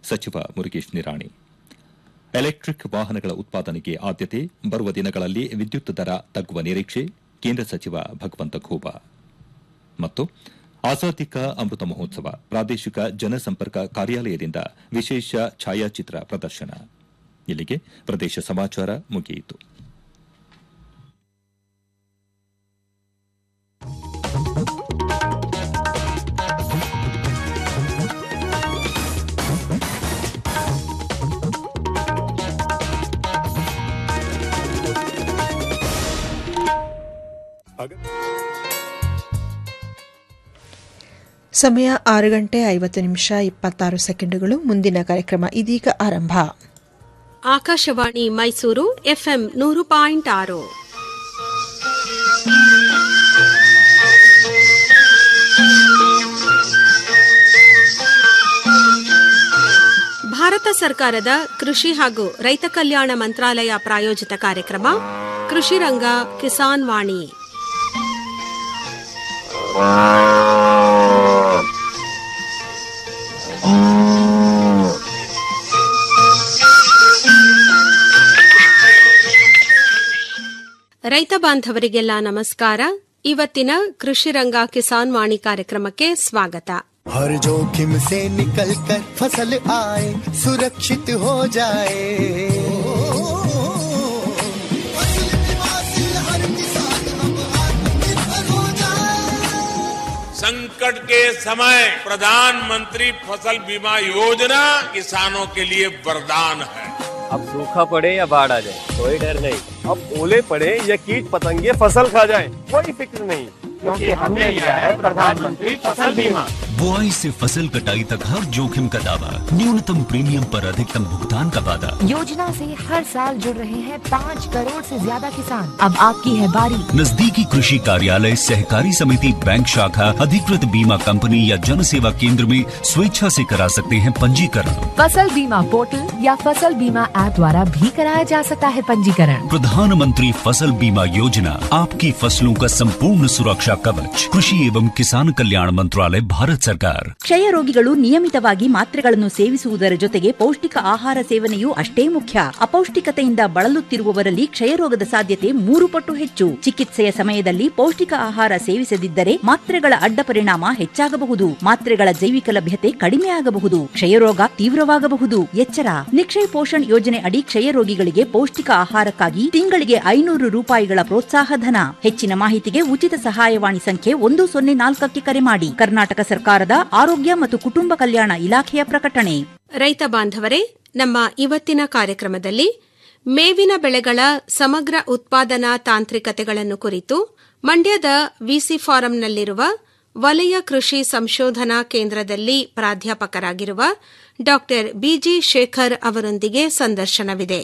ಸಚಿವ ಮುರುಗೇಶ್ ನಿರಾಣಿ ಎಲೆಕ್ಟ್ರಿಕ್ ವಾಹನಗಳ ಉತ್ಪಾದನೆಗೆ ಆದ್ಯತೆ ಬರುವ ದಿನಗಳಲ್ಲಿ ವಿದ್ಯುತ್ ದರ ತಗ್ಗುವ ನಿರೀಕ್ಷೆ ಕೇಂದ್ರ ಸಚಿವ ಭಗವಂತ ಖೂಬಾ ಮತ್ತು ಆಜಾದಿ ಕಾ ಅಮೃತ ಮಹೋತ್ಸವ ಪ್ರಾದೇಶಿಕ ಜನಸಂಪರ್ಕ ಕಾರ್ಯಾಲಯದಿಂದ ವಿಶೇಷ ಛಾಯಾಚಿತ್ರ ಪ್ರದರ್ಶನ ಇಲ್ಲಿಗೆ ಪ್ರದೇಶ ಸಮಾಚಾರ ಮುಗಿಯಿತು ಸಮಯ ಆರು ಗಂಟೆ ಐವತ್ತು ನಿಮಿಷ ಇಪ್ಪತ್ತಾರು ಸೆಕೆಂಡುಗಳು ಮುಂದಿನ ಕಾರ್ಯಕ್ರಮ ಇದೀಗ ಆರಂಭ ಆಕಾಶವಾಣಿ ಮೈಸೂರು ಎಫ್ಎಂ ನೂರು ಪಾಯಿಂಟ್ ಆರು ಭಾರತ ಸರ್ಕಾರದ ಕೃಷಿ ಹಾಗೂ ರೈತ ಕಲ್ಯಾಣ ಮಂತ್ರಾಲಯ ಪ್ರಾಯೋಜಿತ ಕಾರ್ಯಕ್ರಮ ಕೃಷಿ ರಂಗ ಕಿಸಾನ್ ವಾಣಿ ರೈತ ಬಾಂಧವರಿಗೆಲ್ಲ ನಮಸ್ಕಾರ ಇವತ್ತಿನ ಕೃಷಿ ರಂಗ ಕಿಸಾನ್ ವಾಣಿ ಕಾರ್ಯಕ್ರಮಕ್ಕೆ ಸ್ವಾಗತ हर जोखिम से निकल कर फसल आए सुरक्षित हो जाए फसल बीमा से हर किसान अब आत्मनिर्भर हो जाए संकट के समय प्रधानमंत्री फसल बीमा योजना किसानों के लिए वरदान है अब सूखा पड़े या बाढ़ आ जाए कोई डर नहीं अब ओले पड़े या कीट पतंगे फसल खा जाए कोई फिक्र नहीं क्योंकि हमने लिया है प्रधानमंत्री फसल बीमा बुआई से फसल कटाई तक हर जोखिम का दावा न्यूनतम प्रीमियम पर अधिकतम भुगतान का वादा योजना से हर साल जुड़ रहे हैं पाँच करोड़ से ज्यादा किसान अब आपकी है बारी नजदीकी कृषि कार्यालय सहकारी समिति बैंक शाखा अधिकृत बीमा कंपनी या जन सेवा केंद्र में स्वेच्छा से करा सकते हैं पंजीकरण फसल बीमा पोर्टल या फसल बीमा ऐप द्वारा भी कराया जा सकता है पंजीकरण प्रधानमंत्री फसल बीमा योजना आपकी फसलों का संपूर्ण सुरक्षा कवच कृषि एवं किसान कल्याण मंत्रालय भारत सरकार ಕ್ಷಯ ರೋಗಿಗಳು ನಿಯಮಿತವಾಗಿ ಮಾತ್ರೆಗಳನ್ನು ಸೇವಿಸುವುದರ ಜೊತೆಗೆ ಪೌಷ್ಟಿಕ ಆಹಾರ ಸೇವನೆಯೂ ಅಷ್ಟೇ ಮುಖ್ಯ ಅಪೌಷ್ಟಿಕತೆಯಿಂದ ಬಳಲುತ್ತಿರುವವರಲ್ಲಿ ಕ್ಷಯರೋಗದ ಸಾಧ್ಯತೆ ಮೂರು ಪಟ್ಟು ಹೆಚ್ಚು ಚಿಕಿತ್ಸೆಯ ಸಮಯದಲ್ಲಿ ಪೌಷ್ಟಿಕ ಆಹಾರ ಸೇವಿಸದಿದ್ದರೆ ಮಾತ್ರೆಗಳ ಅಡ್ಡ ಪರಿಣಾಮ ಹೆಚ್ಚಾಗಬಹುದು ಮಾತ್ರೆಗಳ ಜೈವಿಕ ಲಭ್ಯತೆ ಕಡಿಮೆಯಾಗಬಹುದು ಕ್ಷಯರೋಗ ತೀವ್ರವಾಗಬಹುದು ಎಚ್ಚರ ನಿಕ್ಷಯ್ ಪೋಷಣ್ ಯೋಜನೆ ಅಡಿ ಕ್ಷಯ ರೋಗಿಗಳಿಗೆ ಪೌಷ್ಟಿಕ ಆಹಾರಕ್ಕಾಗಿ ತಿಂಗಳಿಗೆ ಐನೂರು ರೂಪಾಯಿಗಳ ಪ್ರೋತ್ಸಾಹ ಧನ ಹೆಚ್ಚಿನ ಮಾಹಿತಿಗೆ ಉಚಿತ ಸಹಾಯವಾಣಿ ಸಂಖ್ಯೆ ಒಂದು ಸೊನ್ನೆ ನಾಲ್ಕಕ್ಕೆ ಕರೆ ಮಾಡಿ ಕರ್ನಾಟಕ ಸರ್ಕಾರದ ಆರೋಗ್ಯ ಮತ್ತು ಕುಟುಂಬ ಕಲ್ಯಾಣ ಇಲಾಖೆಯ ಪ್ರಕಟಣೆ ರೈತ ಬಾಂಧವರೇ ನಮ್ಮ ಇವತ್ತಿನ ಕಾರ್ಯಕ್ರಮದಲ್ಲಿ ಮೇವಿನ ಬೆಳೆಗಳ ಸಮಗ್ರ ಉತ್ಪಾದನಾ ತಾಂತ್ರಿಕತೆಗಳನ್ನು ಕುರಿತು ಮಂಡ್ಯದ ವಿಸಿ ಫಾರಂನಲ್ಲಿರುವ ವಲಯ ಕೃಷಿ ಸಂಶೋಧನಾ ಕೇಂದ್ರದಲ್ಲಿ ಪ್ರಾಧ್ಯಾಪಕರಾಗಿರುವ ಡಾ ಬಿಜಿ ಶೇಖರ್ ಅವರೊಂದಿಗೆ ಸಂದರ್ಶನವಿದೆ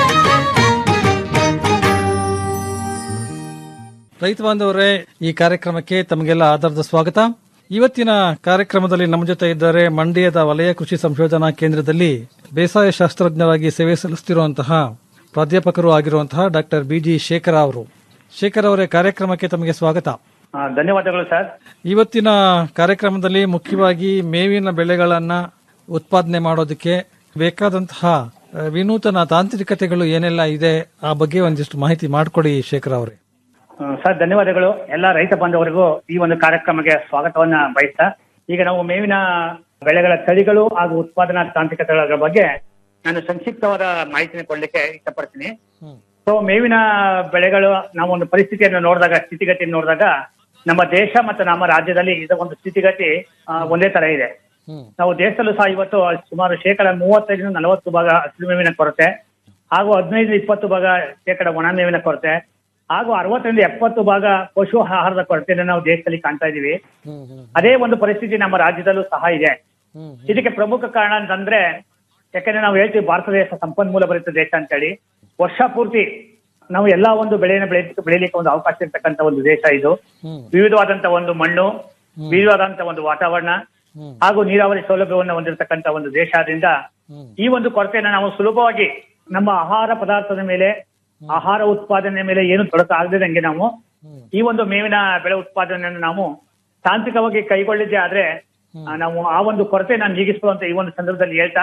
ರೈತ ಬಾಂಧವರೇ ಈ ಕಾರ್ಯಕ್ರಮಕ್ಕೆ ತಮಗೆಲ್ಲ ಆಧಾರದ ಸ್ವಾಗತ ಇವತ್ತಿನ ಕಾರ್ಯಕ್ರಮದಲ್ಲಿ ನಮ್ಮ ಜೊತೆ ಇದ್ದಾರೆ ಮಂಡ್ಯದ ವಲಯ ಕೃಷಿ ಸಂಶೋಧನಾ ಕೇಂದ್ರದಲ್ಲಿ ಬೇಸಾಯ ಶಾಸ್ತ್ರಜ್ಞರಾಗಿ ಸೇವೆ ಸಲ್ಲಿಸುತ್ತಿರುವಂತಹ ಪ್ರಾಧ್ಯಾಪಕರು ಆಗಿರುವಂತಹ ಡಾಕ್ಟರ್ ಬಿಜಿ ಶೇಖರ ಅವರು ಶೇಖರ್ ಅವರೇ ಕಾರ್ಯಕ್ರಮಕ್ಕೆ ತಮಗೆ ಸ್ವಾಗತ ಆ, ಧನ್ಯವಾದಗಳು ಸರ್ ಇವತ್ತಿನ ಕಾರ್ಯಕ್ರಮದಲ್ಲಿ ಮುಖ್ಯವಾಗಿ ಮೇವಿನ ಬೆಳೆಗಳನ್ನ ಉತ್ಪಾದನೆ ಮಾಡೋದಕ್ಕೆ ಬೇಕಾದಂತಹ ಆ, ವಿನೂತನ ತಾಂತ್ರಿಕತೆಗಳು ಏನೆಲ್ಲ ಇದೆ ಆ ಬಗ್ಗೆ ಒಂದಿಷ್ಟು ಮಾಹಿತಿ ಮಾಡಿಕೊಡಿ ಶೇಖರ್ ಅವರೇ ಆ, ಸರ್ ಧನ್ಯವಾದಗಳು ಎಲ್ಲ ರೈತ ಬಾಂಧವರಿಗೂ ಈ ಒಂದು ಕಾರ್ಯಕ್ರಮಕ್ಕೆ ಸ್ವಾಗತವನ್ನ ಬಯಸ್ತಾ ಈಗ ನಾವು ಮೇವಿನ ಬೆಳೆಗಳ ತಳಿಗಳು ಹಾಗೂ ಉತ್ಪಾದನಾ ತಾಂತ್ರಿಕತೆಗಳ ಬಗ್ಗೆ ನಾನು ಸಂಕ್ಷಿಪ್ತವಾದ ಮಾಹಿತಿನ ಕೊಡ್ಲಿಕ್ಕೆ ಇಷ್ಟಪಡ್ತೀನಿ ಸೊ ಮೇವಿನ ಬೆಳೆಗಳು ನಾವು ಒಂದು ಪರಿಸ್ಥಿತಿಯನ್ನು ನೋಡಿದಾಗ ಸ್ಥಿತಿಗತಿಯನ್ನು ನೋಡಿದಾಗ ನಮ್ಮ ದೇಶ ಮತ್ತು ನಮ್ಮ ರಾಜ್ಯದಲ್ಲಿ ಇದರ ಒಂದು ಸ್ಥಿತಿಗತಿ ಆ, ಒಂದೇ ತರ ಇದೆ ನಾವು ದೇಶದಲ್ಲೂ ಸಹ ಇವತ್ತು ಸುಮಾರು ಶೇಕಡ ಮೂವತ್ತೈದರಿಂದ ನಲವತ್ತು ಭಾಗ ಹಸಿರು ಮೇವಿನ ಕೊರತೆ ಹಾಗೂ ಹದಿನೈದು ಇಪ್ಪತ್ತು ಭಾಗ ಶೇಕಡ ಒಣ ಮೇವಿನ ಕೊರತೆ ಹಾಗೂ ಅರವತ್ತರಿಂದ ಎಪ್ಪತ್ತು ಭಾಗ ಪಶು ಆಹಾರದ ಕೊರತೆಯನ್ನು ನಾವು ದೇಶದಲ್ಲಿ ಕಾಣ್ತಾ ಇದೀವಿ ಅದೇ ಒಂದು ಪರಿಸ್ಥಿತಿ ನಮ್ಮ ರಾಜ್ಯದಲ್ಲೂ ಸಹ ಇದೆ ಇದಕ್ಕೆ ಪ್ರಮುಖ ಕಾರಣ ಅಂತಂದ್ರೆ ಯಾಕಂದ್ರೆ ನಾವು ಹೇಳ್ತೀವಿ ಭಾರತ ದೇಶ ಸಂಪನ್ಮೂಲ ಭರಿತ ದೇಶ ಅಂತೇಳಿ ವರ್ಷ ಪೂರ್ತಿ ನಾವು ಎಲ್ಲಾ ಒಂದು ಬೆಳೆಯನ್ನು ಬೆಳೆ ಬೆಳೆಯಲಿಕ್ಕೆ ಒಂದು ಅವಕಾಶ ಇರ್ತಕ್ಕಂಥ ಒಂದು ದೇಶ ಇದು ವಿವಿಧವಾದಂತ ಒಂದು ಮಣ್ಣು ವಿವಿಧವಾದಂತ ಒಂದು ವಾತಾವರಣ ಹಾಗೂ ನೀರಾವರಿ ಸೌಲಭ್ಯವನ್ನು ಹೊಂದಿರತಕ್ಕಂತ ಒಂದು ದೇಶ ಆದ್ರಿಂದ ಈ ಒಂದು ಕೊರತೆಯನ್ನು ನಾವು ಸುಲಭವಾಗಿ ನಮ್ಮ ಆಹಾರ ಪದಾರ್ಥದ ಮೇಲೆ ಆಹಾರ ಉತ್ಪಾದನೆ ಮೇಲೆ ಏನು ತೊಡಕ ಆಗದಂಗೆ ನಾವು ಈ ಒಂದು ಮೇವಿನ ಬೆಳೆ ಉತ್ಪಾದನೆಯನ್ನು ನಾವು ತಾಂತ್ರಿಕವಾಗಿ ಕೈಗೊಳ್ಳಿದ್ದೆ ಆದ್ರೆ ಆ, ನಾವು ಆ ಒಂದು ಕೊರತೆಯನ್ನು ನೀಗಿಸುವಂತ ಈ ಒಂದು ಸಂದರ್ಭದಲ್ಲಿ ಹೇಳ್ತಾ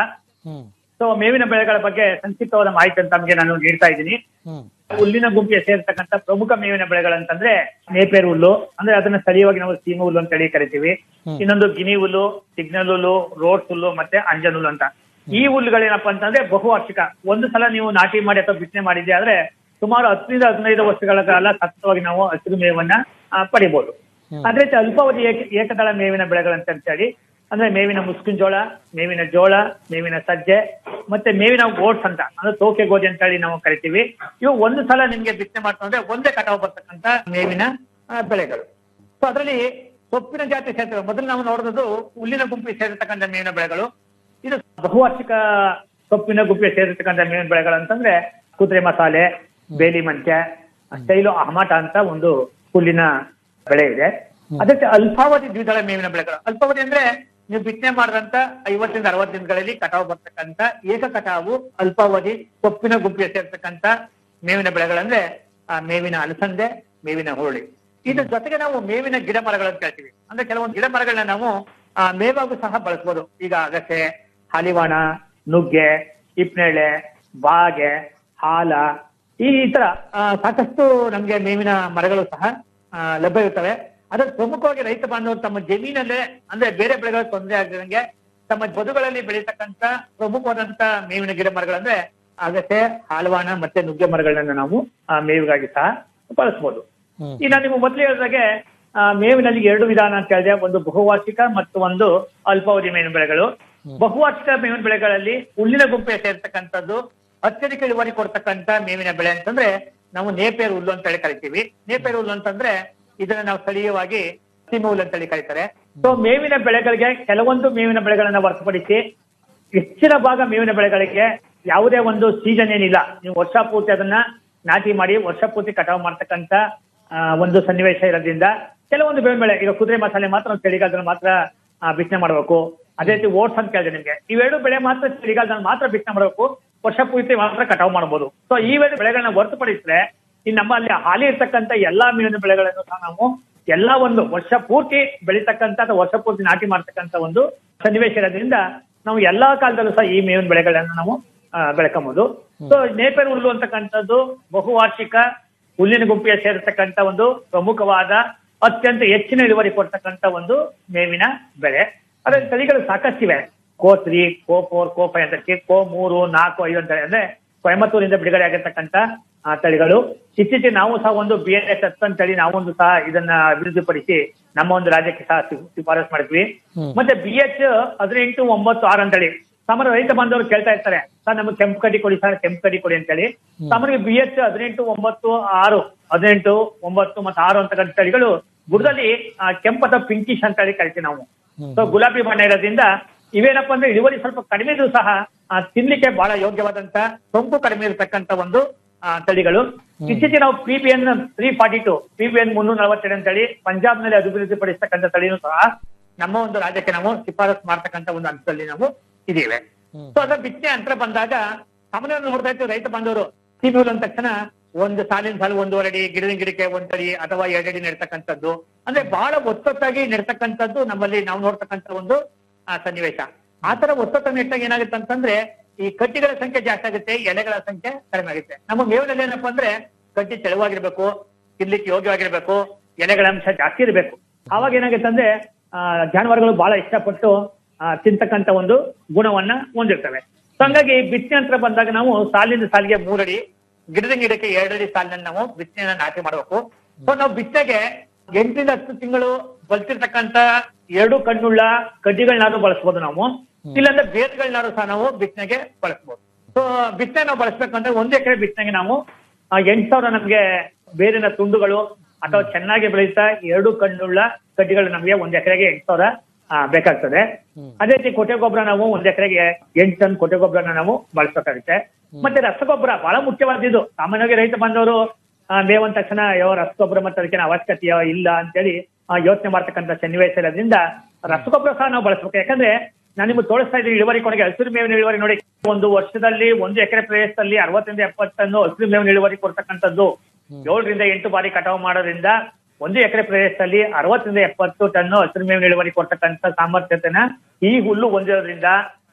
ಸೊ ಮೇವಿನ ಬೆಳೆಗಳ ಬಗ್ಗೆ ಸಂಕ್ಷಿಪ್ತವಾದ ಮಾಹಿತಿ ಅಂತ ತಮಗೆ ನಾನು ನೀಡ್ತಾ ಇದ್ದೀನಿ ಹುಲ್ಲಿನ ಗುಂಪಿಗೆ ಸೇರ್ತಕ್ಕಂಥ ಪ್ರಮುಖ ಮೇವಿನ ಬೆಳೆಗಳಂತಂದ್ರೆ ನೇಪೇರ್ ಹುಲ್ಲು ಅಂದ್ರೆ ಅದನ್ನ ಸ್ಥಳೀಯವಾಗಿ ನಾವು ಸೀಮೆ ಹುಲ್ಲು ಅಂತ ಹೇಳಿ ಕರಿತೀವಿ ಇನ್ನೊಂದು ಗಿನಿ ಹುಲ್ಲು ಸಿಗ್ನಲ್ ಹುಲ್ಲು ರೋಡ್ಸ್ ಹುಲ್ಲು ಮತ್ತೆ ಅಂಜನ್ ಹುಲ್ಲು ಅಂತ ಈ ಹುಲ್ಲುಗಳೇನಪ್ಪಾ ಅಂತಂದ್ರೆ ಬಹುವಾರ್ಷಿಕ ಒಂದು ಸಲ ನೀವು ನಾಟಿ ಮಾಡಿ ಅಥವಾ ಬಿತ್ತನೆ ಮಾಡಿದ್ದೆ ಆದ್ರೆ ಸುಮಾರು ಹತ್ತರಿಂದ ಹದಿನೈದು ವರ್ಷಗಳ ಕಾಲ ಸತತವಾಗಿ ನಾವು ಹಸಿರು ಮೇವನ್ನ ಆ, ಪಡಿಬಹುದು ಅದೇ ರೀತಿ ಅಲ್ಪಾವಧಿ ಏಕ- ಏಕದಳ ಮೇವಿನ ಬೆಳೆಗಳಂತ ಹೇಳಿ ಅಂದ್ರೆ ಮೇವಿನ ಮುಸ್ಕಿನ ಜೋಳ ಮೇವಿನ ಜೋಳ ಮೇವಿನ ಸಜ್ಜೆ ಮತ್ತೆ ಮೇವಿನ ಓಟ್ಸ್ ಅಂತ ಅಂದ್ರೆ ತೋಕೆ ಗೋಧಿ ಅಂತ ಹೇಳಿ ನಾವು ಕರಿತೀವಿ ಇವು ಒಂದು ಸಲ ನಿಮ್ಗೆ ಬಿತ್ತನೆ ಮಾಡ್ಕೊಂಡ್ರೆ ಒಂದೇ ಕಟಾವು ಬರ್ತಕ್ಕಂತ ಮೇವಿನ ಆ, ಬೆಳೆಗಳು ಸೊ ಅದರಲ್ಲಿ ಸೊಪ್ಪಿನ ಜಾತಿ ಸೇರ್ತವೆ ಮೊದಲು ನಾವು ನೋಡಿದ್ದು ಹುಲ್ಲಿನ ಗುಂಪಿಗೆ ಸೇರಿರ್ತಕ್ಕಂಥ ಮೇವಿನ ಬೆಳೆಗಳು ಇದು ಬಹುವಾರ್ಷಿಕ ಸೊಪ್ಪಿನ ಗುಂಪಿಗೆ ಸೇರಿರ್ತಕ್ಕಂಥ ಮೇವಿನ ಬೆಳೆಗಳು ಅಂತಂದ್ರೆ ಕುದುರೆ ಮಸಾಲೆ ಬೇಲಿ ಮಂಚ ಸ್ಟೈಲು ಅಹಮಾಟ ಅಂತ ಒಂದು ಹುಲ್ಲಿನ ಬೆಳೆ ಇದೆ ಅದಕ್ಕೆ ಅಲ್ಪಾವಧಿ ದ್ವಿದಳ ಮೇವಿನ ಬೆಳೆಗಳು ಅಲ್ಪಾವಧಿ ಅಂದ್ರೆ ನೀವು ಬಿತ್ತನೆ ಮಾಡಿದಂತ ಐವತ್ತರಿಂದ ಅರವತ್ತು ದಿನಗಳಲ್ಲಿ ಕಟಾವು ಬರ್ತಕ್ಕಂತ ಏಕ ಕಟಾವು ಅಲ್ಪಾವಧಿ ಸೊಪ್ಪಿನ ಗುಂಪಿಗೆ ಸೇರ್ತಕ್ಕಂತ ಮೇವಿನ ಬೆಳೆಗಳಂದ್ರೆ ಆ ಮೇವಿನ ಅಲಸಂದೆ ಮೇವಿನ ಹುರುಳಿ ಇದ್ರ ಜೊತೆಗೆ ನಾವು ಮೇವಿನ ಗಿಡ ಮರಗಳಂತ ಹೇಳ್ತೀವಿ ಅಂದ್ರೆ ಕೆಲವೊಂದು ಗಿಡ ಮರಗಳನ್ನ ನಾವು ಆ, ಮೇವಾಗೂ ಸಹ ಬಳಸ್ಬೋದು ಈಗ ಅಗಸೆ ಹಾಲಿವಾಣ ನುಗ್ಗೆ ಇಪ್ನೇಳೆ ಬಾಗೆ ಹಾಲ ಈ ತರ ಆ, ಸಾಕಷ್ಟು ನಮ್ಗೆ ಮೇವಿನ ಮರಗಳು ಸಹ ಆ, ಲಭ್ಯ ಇರ್ತವೆ ಅದ್ರಲ್ಲಿ ಪ್ರಮುಖವಾಗಿ ರೈತ ಬಾಂಧವರು ತಮ್ಮ ಜಮೀನಲ್ಲೇ ಅಂದ್ರೆ ಬೇರೆ ಬೆಳೆಗಳ ತೊಂದರೆ ಆಗದಂಗೆ ತಮ್ಮ ಬದುಗಳಲ್ಲಿ ಬೆಳೀತಕ್ಕಂತ ಪ್ರಮುಖವಾದಂತ ಮೇವಿನ ಗಿಡ ಮರಗಳಂದ್ರೆ ಅಗಸೆ ಹಾಲವಾಣ ಮತ್ತೆ ನುಗ್ಗೆ ಮರಗಳನ್ನ ನಾವು ಆ, ಮೇವಿಗಾಗಿ ಸಹ ಬಳಸ್ಬೋದು ಈಗ ನೀವು ಮೊದಲು ಹೇಳಿದಾಗೆ ಆ, ಮೇವಿನಲ್ಲಿ ಎರಡು ವಿಧಾನ ಅಂತ ಹೇಳಿದೆ ಒಂದು ಬಹುವಾರ್ಷಿಕ ಮತ್ತು ಒಂದು ಅಲ್ಪಾವಧಿ ಮೇವಿನ ಬೆಳೆಗಳು ಬಹುವಾರ್ಷಿಕ ಮೇವಿನ ಬೆಳೆಗಳಲ್ಲಿ ಹುಲ್ಲಿನ ಗುಂಪಿಗೆ ಸೇರ್ತಕ್ಕಂಥದ್ದು ಅತ್ಯಧಿಕ ಇಳುವರಿ ಕೊಡ್ತಕ್ಕಂತ ಮೇವಿನ ಬೆಳೆ ಅಂತಂದ್ರೆ ನಾವು ನೇಪೇರ್ ಹುಲ್ಲು ಅಂತ ಹೇಳಿ ಕರಿತೀವಿ ನೇಪೇರ್ ಹುಲ್ಲು ಅಂತಂದ್ರೆ ಇದನ್ನ ನಾವು ಸ್ಥಳೀಯವಾಗಿ ಸೀಮೆ ಹುಲ್ಲು ಅಂತ ಹೇಳಿ ಕರೀತಾರೆ ಸೊ ಮೇವಿನ ಬೆಳೆಗಳಿಗೆ ಕೆಲವೊಂದು ಮೇವಿನ ಬೆಳೆಗಳನ್ನ ಹೊರತುಪಡಿಸಿ ಹೆಚ್ಚಿನ ಭಾಗ ಮೇವಿನ ಬೆಳೆಗಳಿಗೆ ಯಾವುದೇ ಒಂದು ಸೀಸನ್ ಏನಿಲ್ಲ ನೀವು ವರ್ಷ ಪೂರ್ತಿ ಅದನ್ನ ನಾಟಿ ಮಾಡಿ ವರ್ಷ ಪೂರ್ತಿ ಕಟಾವು ಮಾಡ್ತಕ್ಕಂತ ಆ, ಒಂದು ಸನ್ನಿವೇಶ ಇರೋದ್ರಿಂದ ಕೆಲವೊಂದು ಬೇವಿನ ಬೆಳೆ ಈಗ ಕುದುರೆ ಮಸಾಲೆ ಮಾತ್ರ ನಾವು ಚಳಿಗಾಲದಲ್ಲಿ ಮಾತ್ರ ಆ, ಬಿತ್ತನೆ ಮಾಡಬೇಕು ಅದೇ ರೀತಿ ಓಟ್ಸ್ ಅಂತ ಕೇಳಿದೆ ನಿಮ್ಗೆ ಇವೆರಡು ಬೆಳೆ ಮಾತ್ರ ಚಳಿಗಾಲದಲ್ಲಿ ಮಾತ್ರ ಬಿತ್ತನೆ ಮಾಡಬೇಕು ವರ್ಷ ಪೂರ್ತಿ ಮಾತ್ರ ಕಟಾವು ಮಾಡಬಹುದು ಸೊ ಈ ವೇಳೆ ಬೆಳೆಗಳನ್ನ ಹೊರತುಪಡಿಸಿದ್ರೆ ಈ ನಮ್ಮಲ್ಲಿ ಹಾಲಿ ಇರ್ತಕ್ಕಂಥ ಎಲ್ಲಾ ಮೇವಿನ ಬೆಳೆಗಳನ್ನು ಸಹ ನಾವು ಎಲ್ಲಾ ಒಂದು ವರ್ಷ ಪೂರ್ತಿ ಬೆಳೀತಕ್ಕಂಥ ಅಥವಾ ವರ್ಷ ಪೂರ್ತಿ ನಾಟಿ ಮಾಡ್ತಕ್ಕಂಥ ಒಂದು ಸನ್ನಿವೇಶ ಇರೋದ್ರಿಂದ ನಾವು ಎಲ್ಲಾ ಕಾಲದಲ್ಲೂ ಸಹ ಈ ಮೇವಿನ ಬೆಳೆಗಳನ್ನ ನಾವು ಆ, ಬೆಳ್ಕೊಬಹುದು ಸೊ ನೇಪೇರ್ ಹುಲ್ಲು ಅಂತಕ್ಕಂಥದ್ದು ಬಹುವಾರ್ಷಿಕ ಹುಲ್ಲಿನ ಗುಂಪಿಗೆ ಸೇರಿರ್ತಕ್ಕಂಥ ಒಂದು ಪ್ರಮುಖವಾದ ಅತ್ಯಂತ ಹೆಚ್ಚಿನ ಇಳುವರಿ ಕೊಡ್ತಕ್ಕಂಥ ಒಂದು ಮೇವಿನ ಬೆಳೆ ಅದರಲ್ಲಿ ತಳಿಗಳು ಸಾಕಷ್ಟಿವೆ CO three CO four CO five ಅಂತ ಕೋ ಮೂರು ನಾಲ್ಕು ಐದು ಅಂತ ಅಂದ್ರೆ ಕೊಯಮತ್ತೂರಿಂದ ಬಿಡುಗಡೆ ಆಗಿರ್ತಕ್ಕಂಥ ಆ, ತಳಿಗಳು ಇತ್ತೀಚೆಗೆ ನಾವು ಸಹ ಒಂದು ಬಿ ಎನ್ ಎಸ್ ಅಂತ ತಳಿ ನಾವೊಂದು ಸಹ ಇದನ್ನ ಅಭಿವೃದ್ಧಿಪಡಿಸಿ ನಮ್ಮ ಒಂದು ರಾಜ್ಯಕ್ಕೆ ಸಹ ಶಿ- ಶಿಫಾರಸು ಮಾಡಿದ್ವಿ ಮತ್ತೆ ಬಿ ಎಚ್ ಹದಿನೆಂಟು ಒಂಬತ್ತು ಆರು ಅಂತೇಳಿ ಸಾಮಾನ್ಯ ರೈತ ಬಾಂಧವರು ಕೇಳ್ತಾ ಇರ್ತಾರೆ ಸರ್ ನಮಗೆ ಕೆಂಪು ಕಡ್ಡಿ ಕೊಡಿ ಸರ್ ಕೆಂಪು ಕಡ್ಡಿ ಕೊಡಿ ಅಂತೇಳಿ ಸಾಮಾನ್ಯ ಬಿ ಎಚ್ ಹದಿನೆಂಟು ಒಂಬತ್ತು ಆರು ಹದಿನೆಂಟು ಒಂಬತ್ತು ಮತ್ತು ಆರು ಅಂತಕ್ಕಂಥ ತಳಿಗಳು ಬುಡದಲ್ಲಿ ಆ, ಕೆಂಪು ಅಥವಾ ಪಿಂಕಿಶ್ ಅಂತ ಹೇಳಿ ಕರಿತೀವಿ ನಾವು ಸೊ ಗುಲಾಬಿ ಬಣ್ಣ ಇರೋದ್ರಿಂದ ಇವೇನಪ್ಪ ಅಂದ್ರೆ ಇಳುವರಿ ಸ್ವಲ್ಪ ಕಡಿಮೆ ಇದ್ರೂ ಸಹ ಆ, ತಿನ್ಲಿಕ್ಕೆ ಬಹಳ ಯೋಗ್ಯವಾದಂತ ಸೊಂಪು ಕಡಿಮೆ ಇರತಕ್ಕಂತ ಒಂದು ಆ, ತಳಿಗಳು ಇತ್ತೀಚೆಗೆ ನಾವು P B N three forty two P B N ಮುನ್ನೂರ ನಲವತ್ತೆರಡು ಅಂತೇಳಿ ಪಂಜಾಬ್ ನಲ್ಲಿ ಅಭಿವೃದ್ಧಿಪಡಿಸ್ತಕ್ಕಂಥ ತಳಿನೂ ಸಹ ನಮ್ಮ ಒಂದು ರಾಜ್ಯಕ್ಕೆ ನಾವು ಶಿಫಾರಸು ಮಾಡ್ತಕ್ಕಂಥ ಒಂದು ಹಂತದಲ್ಲಿ ನಾವು ಇದೀವಿ ಸೊ ಅದರ ಬಿತ್ತನೆ ಅಂತರ ಬಂದಾಗ ಸಾಮಾನ್ಯವಾಗಿ ನೋಡ್ತಾ ಇರ್ತೀವಿ ರೈತ ಬಾಂಧವರು ಸೀಮೆ ಹುಲ್ಲು ಅಂದ ತಕ್ಷಣ ಒಂದು ಸಾಲಿನ ಸಾಲು ಒಂದೂವರೆ ಅಡಿ ಗಿಡದ ಗಿಡಕ್ಕೆ ಒಂದ್ ಅಡಿ ಅಥವಾ ಎರಡು ಅಡಿ ನೆಡ್ತಕ್ಕಂಥದ್ದು ಅಂದ್ರೆ ಬಹಳ ಒತ್ತೊತ್ತಾಗಿ ನೆಡ್ತಕ್ಕಂಥದ್ದು ನಮ್ಮಲ್ಲಿ ನಾವು ನೋಡ್ತಕ್ಕಂಥ ಒಂದು ಆ, ಸನ್ನಿವೇಶ ಆ ತರ ಒತ್ತೊತ್ತ ನೆಟ್ಟಾಗ ಏನಾಗುತ್ತೆ ಅಂತಂದ್ರೆ ಈ ಕಡ್ಡಿಗಳ ಸಂಖ್ಯೆ ಜಾಸ್ತಿ ಆಗುತ್ತೆ ಎಲೆಗಳ ಸಂಖ್ಯೆ ಕಡಿಮೆ ಆಗುತ್ತೆ ನಮ್ಮ ಮೇವಿನಲ್ಲಿ ಏನಪ್ಪಾ ಅಂದ್ರೆ ಕಡ್ಡಿ ತೆಳುವಾಗಿರ್ಬೇಕು ತಿನ್ಲಿಕ್ಕೆ ಯೋಗ್ಯವಾಗಿರ್ಬೇಕು ಎಲೆಗಳ ಅಂಶ ಜಾಸ್ತಿ ಇರಬೇಕು ಆವಾಗ ಏನಾಗುತ್ತೆ ಅಂದ್ರೆ ಆ, ಜಾನುವಾರುಗಳು ಬಹಳ ಇಷ್ಟಪಟ್ಟು ಆ, ತಿಂತಕ್ಕಂತ ಒಂದು ಗುಣವನ್ನ ಹೊಂದಿರ್ತವೆ ಸೊ ಹಂಗಾಗಿ ಬಿತ್ತನೆ ಅಂತ ಬಂದಾಗ ನಾವು ಸಾಲಿನ ಸಾಲಿಗೆ ಮೂರಡಿ ಗಿಡದ ಗಿಡಕ್ಕೆ ಎರಡಡಿ ಸಾಲಿನಲ್ಲಿ ನಾವು ಬಿತ್ತನೆಯನ್ನ ನಾಟಿ ಮಾಡಬೇಕು ಸೊ ನಾವು ಬಿತ್ತನೆಗೆ ಎಂಟರಿಂದ ಹತ್ತು ತಿಂಗಳು ಬಲ್ತಿರ್ತಕ್ಕಂತ ಎರಡು ಕಣ್ಣುಳ್ಳ ಕಡ್ಡಿಗಳನ್ನಾದ್ರೂ ಬಳಸ್ಬೋದು ನಾವು ಇಲ್ಲಾಂದ್ರೆ ಬೇರ್ಗಳನ್ನಾದ್ರೂ ಸಹ ನಾವು ಬಿತ್ತನೆಗೆ ಬಳಸ್ಬೋದು ಸೊ ಬಿತ್ತನೆ ನಾವು ಬಳಸ್ಬೇಕಂದ್ರೆ ಒಂದ್ ಎಕರೆ ಬಿತ್ತನೆಗೆ ನಾವು ಆ, ಎಂಟ್ ಸಾವಿರ ನಮ್ಗೆ ಬೇರಿನ ತುಂಡುಗಳು ಅಥವಾ ಚೆನ್ನಾಗಿ ಬೆಳೀತಾ ಎರಡು ಕಣ್ಣುಳ್ಳ ಕಡ್ಡಿಗಳು ನಮಗೆ ಒಂದ್ ಎಕರೆಗೆ ಎಂಟ್ ಸಾವಿರ ಆ, ಬೇಕಾಗ್ತದೆ ಅದೇ ರೀತಿ ಕೊಟ್ಟೆ ಗೊಬ್ಬರ ನಾವು ಒಂದ್ ಎಕರೆಗೆ ಎಂಟು ಟನ್ ಕೊಟ್ಟೆ ಗೊಬ್ಬರನ ನಾವು ಬಳಸಬೇಕಾಗುತ್ತೆ ಮತ್ತೆ ರಸಗೊಬ್ಬರ ಬಹಳ ಮುಖ್ಯವಾದದ್ದು ಸಾಮಾನ್ಯವಾಗಿ ರೈತ ಬಾಂಧವರು ಆ, ಮೇವ್ ಅಂದ ತಕ್ಷಣ ಯಾವ ರಸಗೊಬ್ಬರ ಮತ್ತೆ ಅದಕ್ಕೆ ಅವಶ್ಯಕತೆ ಇಲ್ಲ ಅಂತೇಳಿ ಯೋಚನೆ ಮಾಡ್ತಕ್ಕಂಥ ಸನ್ನಿವೇಶ ಇರೋದ್ರಿಂದ ರಸಗೊಬ್ಬರ ಸಹ ನಾವು ಬಳಸ್ಬೇಕು ಯಾಕಂದ್ರೆ ನಾನು ನಿಮ್ಗೆ ತೋರಿಸ್ತಾ ಇದ್ದೀನಿ ಇಳುವರಿ ಕೊನೆಗೆ ಹಸಿರು ಮೇವಿನ ಇಳುವರಿ ನೋಡಿ ಒಂದು ವರ್ಷದಲ್ಲಿ ಒಂದು ಎಕರೆ ಪ್ರದೇಶದಲ್ಲಿ ಅರವತ್ತರಿಂದ ಎಪ್ಪತ್ತು ಟನ್ ಹಸಿರು ಮೇವಿನ ಇಳುವರಿ ಕೊಡ್ತಕ್ಕಂಥದ್ದು ಏಳರಿಂದ ಎಂಟು ಬಾರಿ ಕಟಾವು ಮಾಡೋದ್ರಿಂದ ಒಂದು ಎಕರೆ ಪ್ರದೇಶದಲ್ಲಿ ಅರವತ್ತರಿಂದ ಎಪ್ಪತ್ತು ಟನ್ ಹಸಿರು ಮೇವಿನ ಇಳುವರಿ ಕೊಡ್ತಕ್ಕಂಥ ಸಾಮರ್ಥ್ಯತೆನ ಈ ಹುಲ್ಲು ಹೊಂದಿರೋದ್ರಿಂದ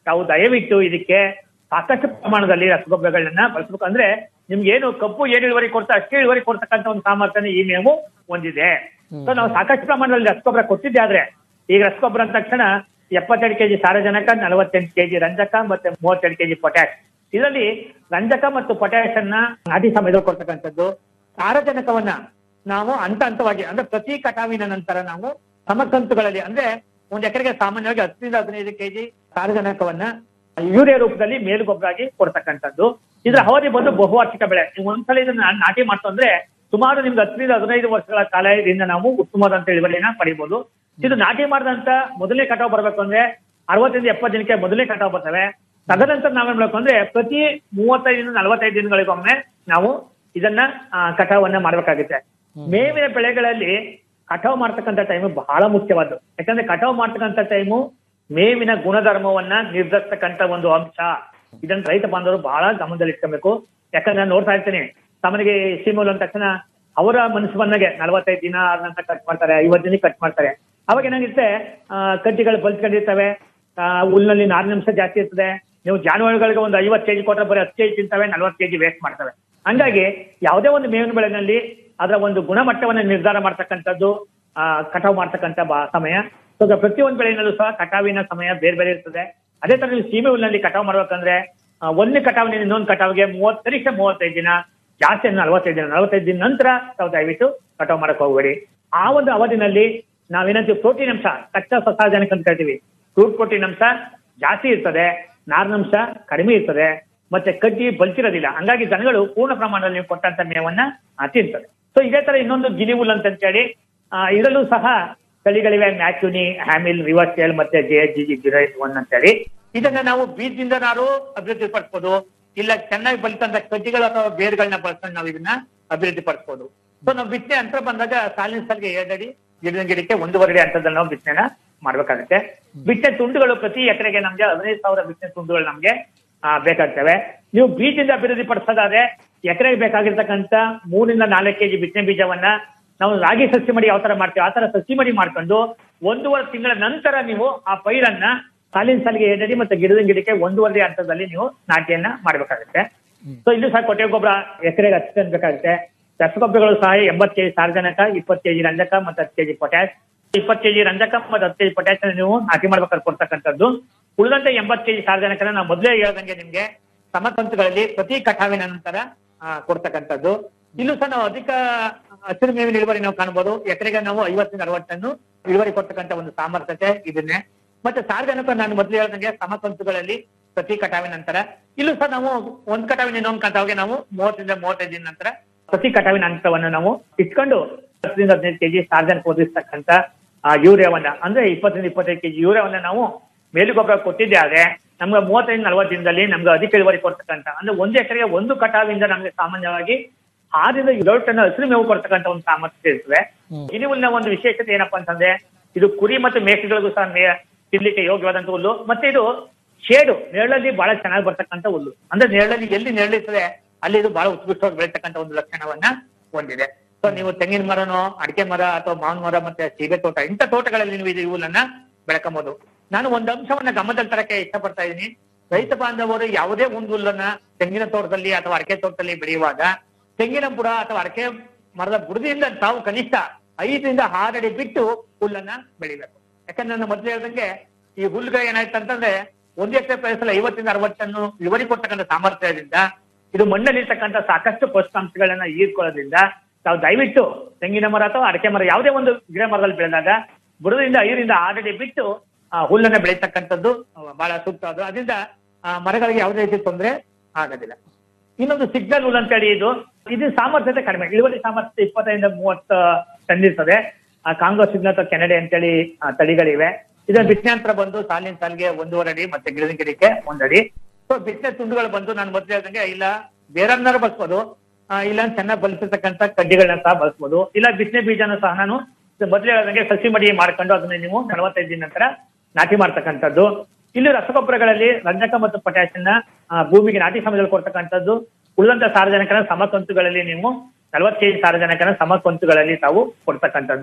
ತಾವು ದಯವಿಟ್ಟು ಇದಕ್ಕೆ ಸಾಕಷ್ಟು ಪ್ರಮಾಣದಲ್ಲಿ ರಸಗೊಬ್ಬರಗಳನ್ನ ಬಳಸಬೇಕು ಅಂದ್ರೆ ನಿಮ್ಗೆ ಏನು ಕಪ್ಪು ಏನು ಇಳುವರಿ ಕೊಡ್ತಾ ಅಷ್ಟೇ ಇಳುವರಿ ಕೊಡ್ತಕ್ಕಂಥ ಒಂದು ಸಾಮರ್ಥ್ಯನ ಈ ಮೇವು ಹೊಂದಿದೆ ಸೊ ನಾವು ಸಾಕಷ್ಟು ಪ್ರಮಾಣದಲ್ಲಿ ರಸಗೊಬ್ಬರ ಕೊಟ್ಟಿದ್ದೆ ಆದ್ರೆ ಈಗ ರಸಗೊಬ್ಬರ ಅಂದ ತಕ್ಷಣ ಎಪ್ಪತ್ತೆರಡು ಕೆಜಿ ಸಾರಜನಕ ನಲವತ್ತೆಂಟು ಕೆಜಿ ರಂಜಕ ಮತ್ತೆ ಮೂವತ್ತೆರಡು ಕೆಜಿ ಪೊಟ್ಯಾಶ್ ಇದರಲ್ಲಿ ರಂಜಕ ಮತ್ತು ಪೊಟ್ಯಾಶ್ ಅನ್ನ ನಾಟಿ ಸಮಯದಲ್ಲಿ ಕೊಡ್ತಕ್ಕಂಥದ್ದು ಸಾರಜನಕವನ್ನ ನಾವು ಹಂತ ಹಂತವಾಗಿ ಅಂದ್ರೆ ಪ್ರತಿ ಕಟಾವಿನ ನಂತರ ನಾವು ಸಮಕಂತುಗಳಲ್ಲಿ ಅಂದ್ರೆ ಒಂದ್ ಎಕರೆಗೆ ಸಾಮಾನ್ಯವಾಗಿ ಹತ್ತರಿಂದ ಹದಿನೈದು ಕೆಜಿ ಸಾರಜನಕವನ್ನ ಯೂರಿಯಾ ರೂಪದಲ್ಲಿ ಮೇಲುಗೊಬ್ಬರ ಆಗಿ ಕೊಡ್ತಕ್ಕಂಥದ್ದು ಇದರ ಅವಧಿ ಬಂದು ಬಹುವಾರ್ಷಿಕ ಬೆಳೆ ನೀವು ಒಂದ್ಸಲ ಇದನ್ನ ನಾಟಿ ಮಾಡ್ತು ಅಂದ್ರೆ ಸುಮಾರು ನಿಮ್ಗೆ ಹತ್ತರಿಂದ ಹದಿನೈದು ವರ್ಷಗಳ ಕಾಲ ಇದರಿಂದ ನಾವು ಉತ್ತಮವಾದಂತ ಇಳುವರಿನ ಪಡಿಬಹುದು ಇದು ನಾಟಿ ಮಾಡಿದಂತ ಮೊದಲನೇ ಕಟಾವು ಬರ್ಬೇಕು ಅಂದ್ರೆ ಅರವತ್ತರಿಂದ ಎಪ್ಪತ್ತು ದಿನಕ್ಕೆ ಮೊದಲನೇ ಕಟಾವು ಬರ್ತವೆ ತದನಂತರ ನಾವೇನ್ ಮಾಡ್ಬೇಕು ಅಂದ್ರೆ ಪ್ರತಿ ಮೂವತ್ತೈದರಿಂದ ನಲವತ್ತೈದು ದಿನಗಳಿಗೊಮ್ಮೆ ನಾವು ಇದನ್ನ ಆ, ಕಟಾವನ್ನ ಮಾಡ್ಬೇಕಾಗುತ್ತೆ ಮೇವಿನ ಬೆಳೆಗಳಲ್ಲಿ ಕಟಾವು ಮಾಡ್ತಕ್ಕಂಥ ಟೈಮು ಬಹಳ ಮುಖ್ಯವಾದ್ದು ಯಾಕಂದ್ರೆ ಕಟಾವು ಮಾಡ್ತಕ್ಕಂಥ ಟೈಮು ಮೇವಿನ ಗುಣಧರ್ಮವನ್ನ ನಿರ್ಧರಿಸ್ತಕ್ಕಂಥ ಒಂದು ಅಂಶ ಇದನ್ನ ರೈತ ಬಾಂಧವರು ಬಹಳ ಗಮನದಲ್ಲಿ ಇಟ್ಕೊಬೇಕು ಯಾಕಂದ್ರೆ ನಾನು ನೋಡ್ತಾ ಇರ್ತೀನಿ ಸಾಮಾನ್ಯಗೆ ಸೀಮೂಲ್ ಅಂದ ತಕ್ಷಣ ಅವರ ಮನಸ್ಸು ಬಂದಾಗೆ ನಲವತ್ತೈದು ದಿನ ಆದ ನಂತರ ಕಟ್ ಮಾಡ್ತಾರೆ ಐವತ್ತು ದಿನಕ್ಕೆ ಕಟ್ ಮಾಡ್ತಾರೆ ಅವಾಗ ಏನಾಗುತ್ತೆ ಆ, ಕಡ್ಡಿಗಳು ಬಲ್ಸ್ಕೊಂಡಿರ್ತವೆ ಆ, ಹುಲ್ಲಿನಲ್ಲಿ ನಾರಿನಂಶ ಜಾಸ್ತಿ ಇರ್ತದೆ ನೀವು ಜಾನುವಾರುಗಳಿಗೆ ಒಂದು ಐವತ್ತು ಕೆಜಿ ಕೊಟ್ಟರೆ ಬರೀ ಹತ್ತು ಕೆಜಿ ತಿಂತವೆ ನಲ್ವತ್ತು ಕೆಜಿ ವೇಸ್ಟ್ ಮಾಡ್ತವೆ ಹಂಗಾಗಿ ಯಾವುದೇ ಒಂದು ಮೇವಿನ ಬೆಳೆನಲ್ಲಿ ಅದರ ಒಂದು ಗುಣಮಟ್ಟವನ್ನು ನಿರ್ಧಾರ ಮಾಡ್ತಕ್ಕಂಥದ್ದು ಆ, ಕಟಾವು ಮಾಡ್ತಕ್ಕಂಥ ಬಾ- ಸಮಯ ಸೊ ಪ್ರತಿಯೊಂದು ಬೆಳೆನಲ್ಲೂ ಸಹ ಕಟಾವಿನ ಸಮಯ ಬೇರೆ ಬೇರೆ ಇರ್ತದೆ ಅದೇ ತರ ನೀವು ಸೀಮೆ ಹುಲ್ಲಿನಲ್ಲಿ ಕಟಾವು ಮಾಡ್ಬೇಕಂದ್ರೆ ಆ, ಒಂದು ಕಟಾವಿನ ಇನ್ನೊಂದು ಕಟಾವಿಗೆ ಮೂವತ್ತು ಕನಿಷ್ಠ ಮೂವತ್ತೈದು ದಿನ ಜಾಸ್ತಿ ಅಂದ್ರೆ ನಲವತ್ತೈದು ದಿನ ನಲವತ್ತೈದು ದಿನ ನಂತರ ತಾವು ದಯವಿಟ್ಟು ಕಟಾವು ಮಾಡಕ್ ಹೋಗ್ಬೇಡಿ ಆ ಒಂದು ಅವಧಿನಲ್ಲಿ ನಾವೇನಂತೀವಿ ಪ್ರೋಟೀನ್ ಅಂಶ ಕಚ್ಚಾ ಸಸಾರ್ಜನಕ ಅಂತ ಹೇಳ್ತೀವಿ ಫ್ರೂಟ್ ಪ್ರೋಟೀನ್ ಅಂಶ ಜಾಸ್ತಿ ಇರ್ತದೆ ನಾರಿನಂಶ ಕಡಿಮೆ ಇರ್ತದೆ ಮತ್ತೆ ಕಡ್ಡಿ ಬಲ್ತಿರೋದಿಲ್ಲ ಹಂಗಾಗಿ ಜನಗಳು ಪೂರ್ಣ ಪ್ರಮಾಣದಲ್ಲಿ ನೀವು ಕೊಟ್ಟಂತ ಮೇವನ್ನ ಆ, ತಿಂತದೆ ಸೊ ಇದೇ ತರ ಇನ್ನೊಂದು ಗಿನಿ ಹುಲ್ ಅಂತ ಹೇಳಿ ಆ, ಇದರಲ್ಲೂ ಸಹ ತಳಿಗಳಿವೆ ಮ್ಯಾಕ್ಯುನಿ ಹ್ಯಾಮಿಲ್ ರಿವರ್ಸೆಲ್ ಮತ್ತೆ J G G zero one ಅಂತೇಳಿ ಇದನ್ನ ನಾವು ಬೀಜದಿಂದ ನಾವು ಅಭಿವೃದ್ಧಿ ಪಡಿಸ್ಬೋದು ಇಲ್ಲ ಚೆನ್ನಾಗಿ ಬಲಿತಂತ ಕಡ್ಡಿಗಳು ಅಥವಾ ಬೇರುಗಳನ್ನ ಬಳಸ್ಕೊಂಡು ನಾವು ಇದನ್ನ ಅಭಿವೃದ್ಧಿ ಪಡಿಸ್ಬೋದು ಸೊ ನಾವು ಬಿತ್ತನೆ ಅಂತರ ಬಂದಾಗ ಸಾಲಿನ ಸಾಲಿಗೆ ಎರಡಡಿ ಗಿಡದ ಗಿಡಕ್ಕೆ ಒಂದೂವರೆ ಅಡಿ ಅಂತದಲ್ಲಿ ನಾವು ಬಿತ್ತನೆನ ಮಾಡ್ಬೇಕಾಗುತ್ತೆ ಬಿತ್ತನೆ ತುಂಡುಗಳು ಪ್ರತಿ ಎಕರೆಗೆ ನಮ್ಗೆ ಹದಿನೈದು ಸಾವಿರ ಬಿತ್ತನೆ ತುಂಡುಗಳು ನಮ್ಗೆ ಆ, ಬೇಕಾಗ್ತವೆ ನೀವು ಬೀಜದಿಂದ ಅಭಿವೃದ್ಧಿ ಪಡಿಸೋದಾದ್ರೆ ಎಕರೆಗೆ ಬೇಕಾಗಿರ್ತಕ್ಕಂಥ ಮೂರಿಂದ ನಾಲ್ಕು ಕೆಜಿ ಬಿತ್ತನೆ ಬೀಜವನ್ನ ನಾವು ರಾಗಿ ಸಸಿ ಮಡಿ ಯಾವ ತರ ಮಾಡ್ತೀವಿ ಆ ತರ ಸಸಿ ಮಡಿ ಮಾಡ್ಕೊಂಡು ಒಂದೂವರೆ ತಿಂಗಳ ನಂತರ ನೀವು ಆ ಪೈರನ್ನ ಸಾಲಿನ ಸಾಲಿಗೆ ಎರಡಡಿ ಮತ್ತೆ ಗಿಡದ ಗಿಡಕ್ಕೆ ಒಂದೂವರೆ ಹಂತದಲ್ಲಿ ನೀವು ನಾಟಿಯನ್ನ ಮಾಡ್ಬೇಕಾಗುತ್ತೆ ಸೊ ಇಲ್ಲೂ ಸಹ ಕೊಟ್ಟಿಗೆ ಗೊಬ್ಬರ ಎಕರೆಗೆ ಹತ್ತು ಟನ್ ಬೇಕಾಗುತ್ತೆ ರಸಗೊಬ್ಬರಗಳು ಸಹ ಎಂಬತ್ತು ಕೆಜಿ ಸಾರ್ವಜನಿಕ ಇಪ್ಪತ್ತು ಕೆಜಿ ರಂಜಕ ಮತ್ತೆ ಹತ್ತು ಕೆಜಿ ಪೊಟ್ಯಾಶ್ ಇಪ್ಪತ್ತು ಕೆಜಿ ರಂಜಕ ಮತ್ತೆ ಹತ್ತು ಕೆಜಿ ಪೊಟ್ಯಾಶ್ ನೀವು ನಾಟಿ ಮಾಡ್ಬೇಕಾದ್ರೆ ಕೊಡ್ತಕ್ಕಂಥದ್ದು ಉಳಿದಂತೆ ಎಂಬತ್ತು ಕೆಜಿ ಸಾರ್ವಜನಿಕನ ನಾವು ಮೊದಲೇ ಹೇಳ್ದಂಗೆ ನಿಮ್ಗೆ ಸಮತಂತುಗಳಲ್ಲಿ ಪ್ರತಿ ಕಟಾವಿನ ನಂತರ ಆ, ಕೊಡ್ತಕ್ಕಂಥದ್ದು ಇಲ್ಲೂ ಸಹ ನಾವು ಅಧಿಕ ಹಸಿರು ಮೇವಿನ ಇಳುವರಿ ನಾವು ಕಾಣಬಹುದು ಎಕರೆಗೆ ನಾವು ಐವತ್ತರಿಂದ ಅರವತ್ತನ್ನು ಇಳುವರಿ ಕೊಡ್ತಕ್ಕಂಥ ಒಂದು ಸಾಮರ್ಥ್ಯತೆ ಇದನ್ನೇ ಮತ್ತೆ ಸಾರ್ವಜನಿಕ ನಾನು ಮೊದಲು ಹೇಳ್ದಂಗೆ ಸಮತಂತುಗಳಲ್ಲಿ ಪ್ರತಿ ಕಟಾವಿನ ನಂತರ ಇಲ್ಲೂ ಸಹ ನಾವು ಒಂದ್ ಕಟಾವಿನ ಇನ್ನೊಂದು ಕಟಾವಿಗೆ ನಾವು ಮೂವತ್ತರಿಂದ ಮೂವತ್ತೈದು ದಿನ ನಂತರ ಪ್ರತಿ ಕಟಾವಿನ ಹಂತವನ್ನು ನಾವು ಇಟ್ಕೊಂಡು ಹತ್ತರಿಂದ ಹದಿನೈದು ಕೆಜಿ ಸಾರ್ವಜನಿಕ ಒದಗಿಸ್ತಕ್ಕಂಥ ಆ ಯೂರಿಯಾವನ್ನ ಅಂದ್ರೆ ಇಪ್ಪತ್ತರಿಂದ ಇಪ್ಪತ್ತೈದು ಕೆಜಿ ಯೂರಿಯಾವನ್ನ ನಾವು ಮೇಲುಗೊಬ್ಬರ ಕೊಟ್ಟಿದ್ದೆ ಆದ್ರೆ ನಮ್ಗೆ ಮೂವತ್ತೈದು ನಲವತ್ತು ದಿನದಲ್ಲಿ ನಮ್ಗೆ ಅಧಿಕ ಇಳುವರಿ ಕೊಡ್ತಕ್ಕಂಥ ಅಂದ್ರೆ ಒಂದು ಎಕರೆಗೆ ಒಂದು ಕಟಾವಿಂದ ನಮ್ಗೆ ಸಾಮಾನ್ಯವಾಗಿ ಆರರಿಂದ ಏಳು ಟನ್ ಹಸಿರು ಮೇವು ಕೊಡ್ತಕ್ಕಂಥ ಒಂದು ಸಾಮರ್ಥ್ಯ ಇರ್ತದೆ ಗಿನಿಹುಲ್ಲಿನ ಒಂದು ವಿಶೇಷತೆ ಏನಪ್ಪಾ ಅಂತಂದ್ರೆ ಇದು ಕುರಿ ಮತ್ತು ಮೇಕೆಗಳಿಗೂ ಸಹ ಮೇ ತಿನ್ಲಿಕ್ಕೆ ಯೋಗ್ಯವಾದಂತ ಹುಲ್ಲು ಮತ್ತೆ ಇದು ಶೇಡು ನೆರಳಲ್ಲಿ ಬಹಳ ಚೆನ್ನಾಗಿ ಬರ್ತಕ್ಕಂಥ ಹುಲ್ಲು ಅಂದ್ರೆ ನೆರಳಲ್ಲಿ ಎಲ್ಲಿ ನೆರಳಿರ್ತದೆ ಅಲ್ಲಿ ಇದು ಬಹಳ ಉತ್ಕೃಷ್ಟವಾಗಿ ಬೆಳೀತಕ್ಕಂಥ ಒಂದು ಲಕ್ಷಣವನ್ನ ಹೊಂದಿದೆ ಸೊ ನೀವು ತೆಂಗಿನ ಮರನೋ ಅಡಿಕೆ ಮರ ಅಥವಾ ಮಾವಿನ ಮರ ಮತ್ತೆ ಸೀಬೆ ತೋಟ ಇಂಥ ತೋಟಗಳಲ್ಲಿ ನೀವು ಇದು ಈ ಹುಲ್ಲನ್ನ ಬೆಳಕಬಹುದು ನಾನು ಒಂದು ಅಂಶವನ್ನ ಗಮನದಲ್ಲಿ ತರಕ್ಕೆ ಇಷ್ಟಪಡ್ತಾ ಇದ್ದೀನಿ ರೈತ ಬಾಂಧವರು ಯಾವುದೇ ಒಂದು ಹುಲ್ಲನ್ನ ತೆಂಗಿನ ತೋಟದಲ್ಲಿ ಅಥವಾ ಅಡಿಕೆ ತೋಟದಲ್ಲಿ ಬೆಳೆಯುವಾಗ ತೆಂಗಿನ ಬುಡ ಅಥವಾ ಅಡಿಕೆ ಮರದ ಬುಡದಿಂದ ತಾವು ಕನಿಷ್ಠ ಐದರಿಂದ ಆರು ಅಡಿ ಬಿಟ್ಟು ಹುಲ್ಲನ್ನ ಬೆಳಿಬೇಕು ಯಾಕಂದ್ರೆ ನಾನು ಮೊದಲು ಹೇಳ್ದಂಗೆ ಈ ಹುಲ್ಲುಗಳು ಏನಾಯ್ತು ಅಂತಂದ್ರೆ ಒಂದು ಎಕರೆ ಪ್ರದೇಶದಲ್ಲಿ ಐವತ್ತರಿಂದ ಅರವತ್ತನ್ನು ಇಳುವರಿ ಕೊಡ್ತಕ್ಕಂಥ ಸಾಮರ್ಥ್ಯದಿಂದ ಇದು ಮಣ್ಣಲ್ಲಿರ್ತಕ್ಕಂಥ ಸಾಕಷ್ಟು ಪೋಷಕಾಂಶಗಳನ್ನ ಹೀರ್ಕೊಳ್ಳೋದ್ರಿಂದ ತಾವು ದಯವಿಟ್ಟು ತೆಂಗಿನ ಮರ ಅಥವಾ ಅಡಿಕೆ ಮರ ಯಾವುದೇ ಒಂದು ಗಿಡ ಮರದಲ್ಲಿ ಬೆಳೆದಾಗ ಬುಡದಿಂದ ಐದರಿಂದ ಆರು ಅಡಿ ಬಿಟ್ಟು ಆ, ಹುಲ್ಲನ್ನ ಬೆಳೀತಕ್ಕಂಥದ್ದು ಆ, ಬಹಳ ಸೂಕ್ತವಾದ ಅದರಿಂದ ಆ, ಮರಗಳಿಗೆ ಯಾವುದೇ ರೀತಿ ತೊಂದರೆ ಆಗೋದಿಲ್ಲ ಇನ್ನೊಂದು ಸಿಗ್ನಲ್ ಹುಲ್ ಅಂತೇಳಿ ಇದು ಇದು ಸಾಮರ್ಥ್ಯತೆ ಕಡಿಮೆ ಇಳುವರಿ ಸಾಮರ್ಥ್ಯ ಇಪ್ಪತ್ತೈದಿಂದ ಮೂವತ್ತು ಟನ್ ಇರ್ತದೆ ಆ ಕಾಂಗೋ ಸಿಗ್ನಲ್ ಅಥವಾ ಕೆನಡೆ ಅಂತೇಳಿ ಆ, ತಳಿಗಳಿವೆ ಇದರ ಬಿತ್ತನೆ ಬಂದು ಸಾಲಿನ ಸಾಲಿಗೆ ಒಂದೂವರೆ ಅಡಿ ಮತ್ತೆ ಗಿಡದ ಗಿಡಕ್ಕೆ ಒಂದಡಿ ಸೊ ಬಿತ್ತನೆ ತುಂಡುಗಳು ಬಂದು ನಾನು ಮೊದಲು ಹೇಳ್ದಂಗೆ ಇಲ್ಲ ಬೇರನ್ನಾರು ಬಳಸ್ಬೋದು ಆ, ಇಲ್ಲ ಚೆನ್ನಾಗಿ ಬಲಿಸಿರ್ತಕ್ಕಂಥ ಕಡ್ಡಿಗಳನ್ನ ಸಹ ಬಳಸ್ಬೋದು ಇಲ್ಲ ಬಿತ್ತನೆ ಬೀಜನ ಸಹ ನಾನು ಮೊದಲು ಹೇಳ್ದಂಗೆ ಸಸಿ ಮಡಿ ಮಾಡ್ಕೊಂಡು ಅದನ್ನ ನೀವು ನಲವತ್ತೈದು ದಿನ ನಂತರ ನಾಟಿ ಮಾಡ್ತಕ್ಕಂಥದ್ದು ಇಲ್ಲಿ ರಸಗೊಬ್ಬರಗಳಲ್ಲಿ ರಂಜಕ ಮತ್ತು ಪೊಟ್ಯಾಷನ್ನ ಆ, ಭೂಮಿಗೆ ನಾಟಿ ಸಮಯದಲ್ಲಿ ಕೊಡ್ತಕ್ಕಂಥದ್ದು ಉಳಿದಂತ ಸಾರಜನಕನ ಸಮಕಂತುಗಳಲ್ಲಿ ನೀವು ನಲವತ್ತು ಕೆಜಿ ಸಾರಜನಕನ ಸಮಕಂತುಗಳಲ್ಲಿ ತಾವು ಕೊಡ್ತಕ್ಕಂಥದ್ದು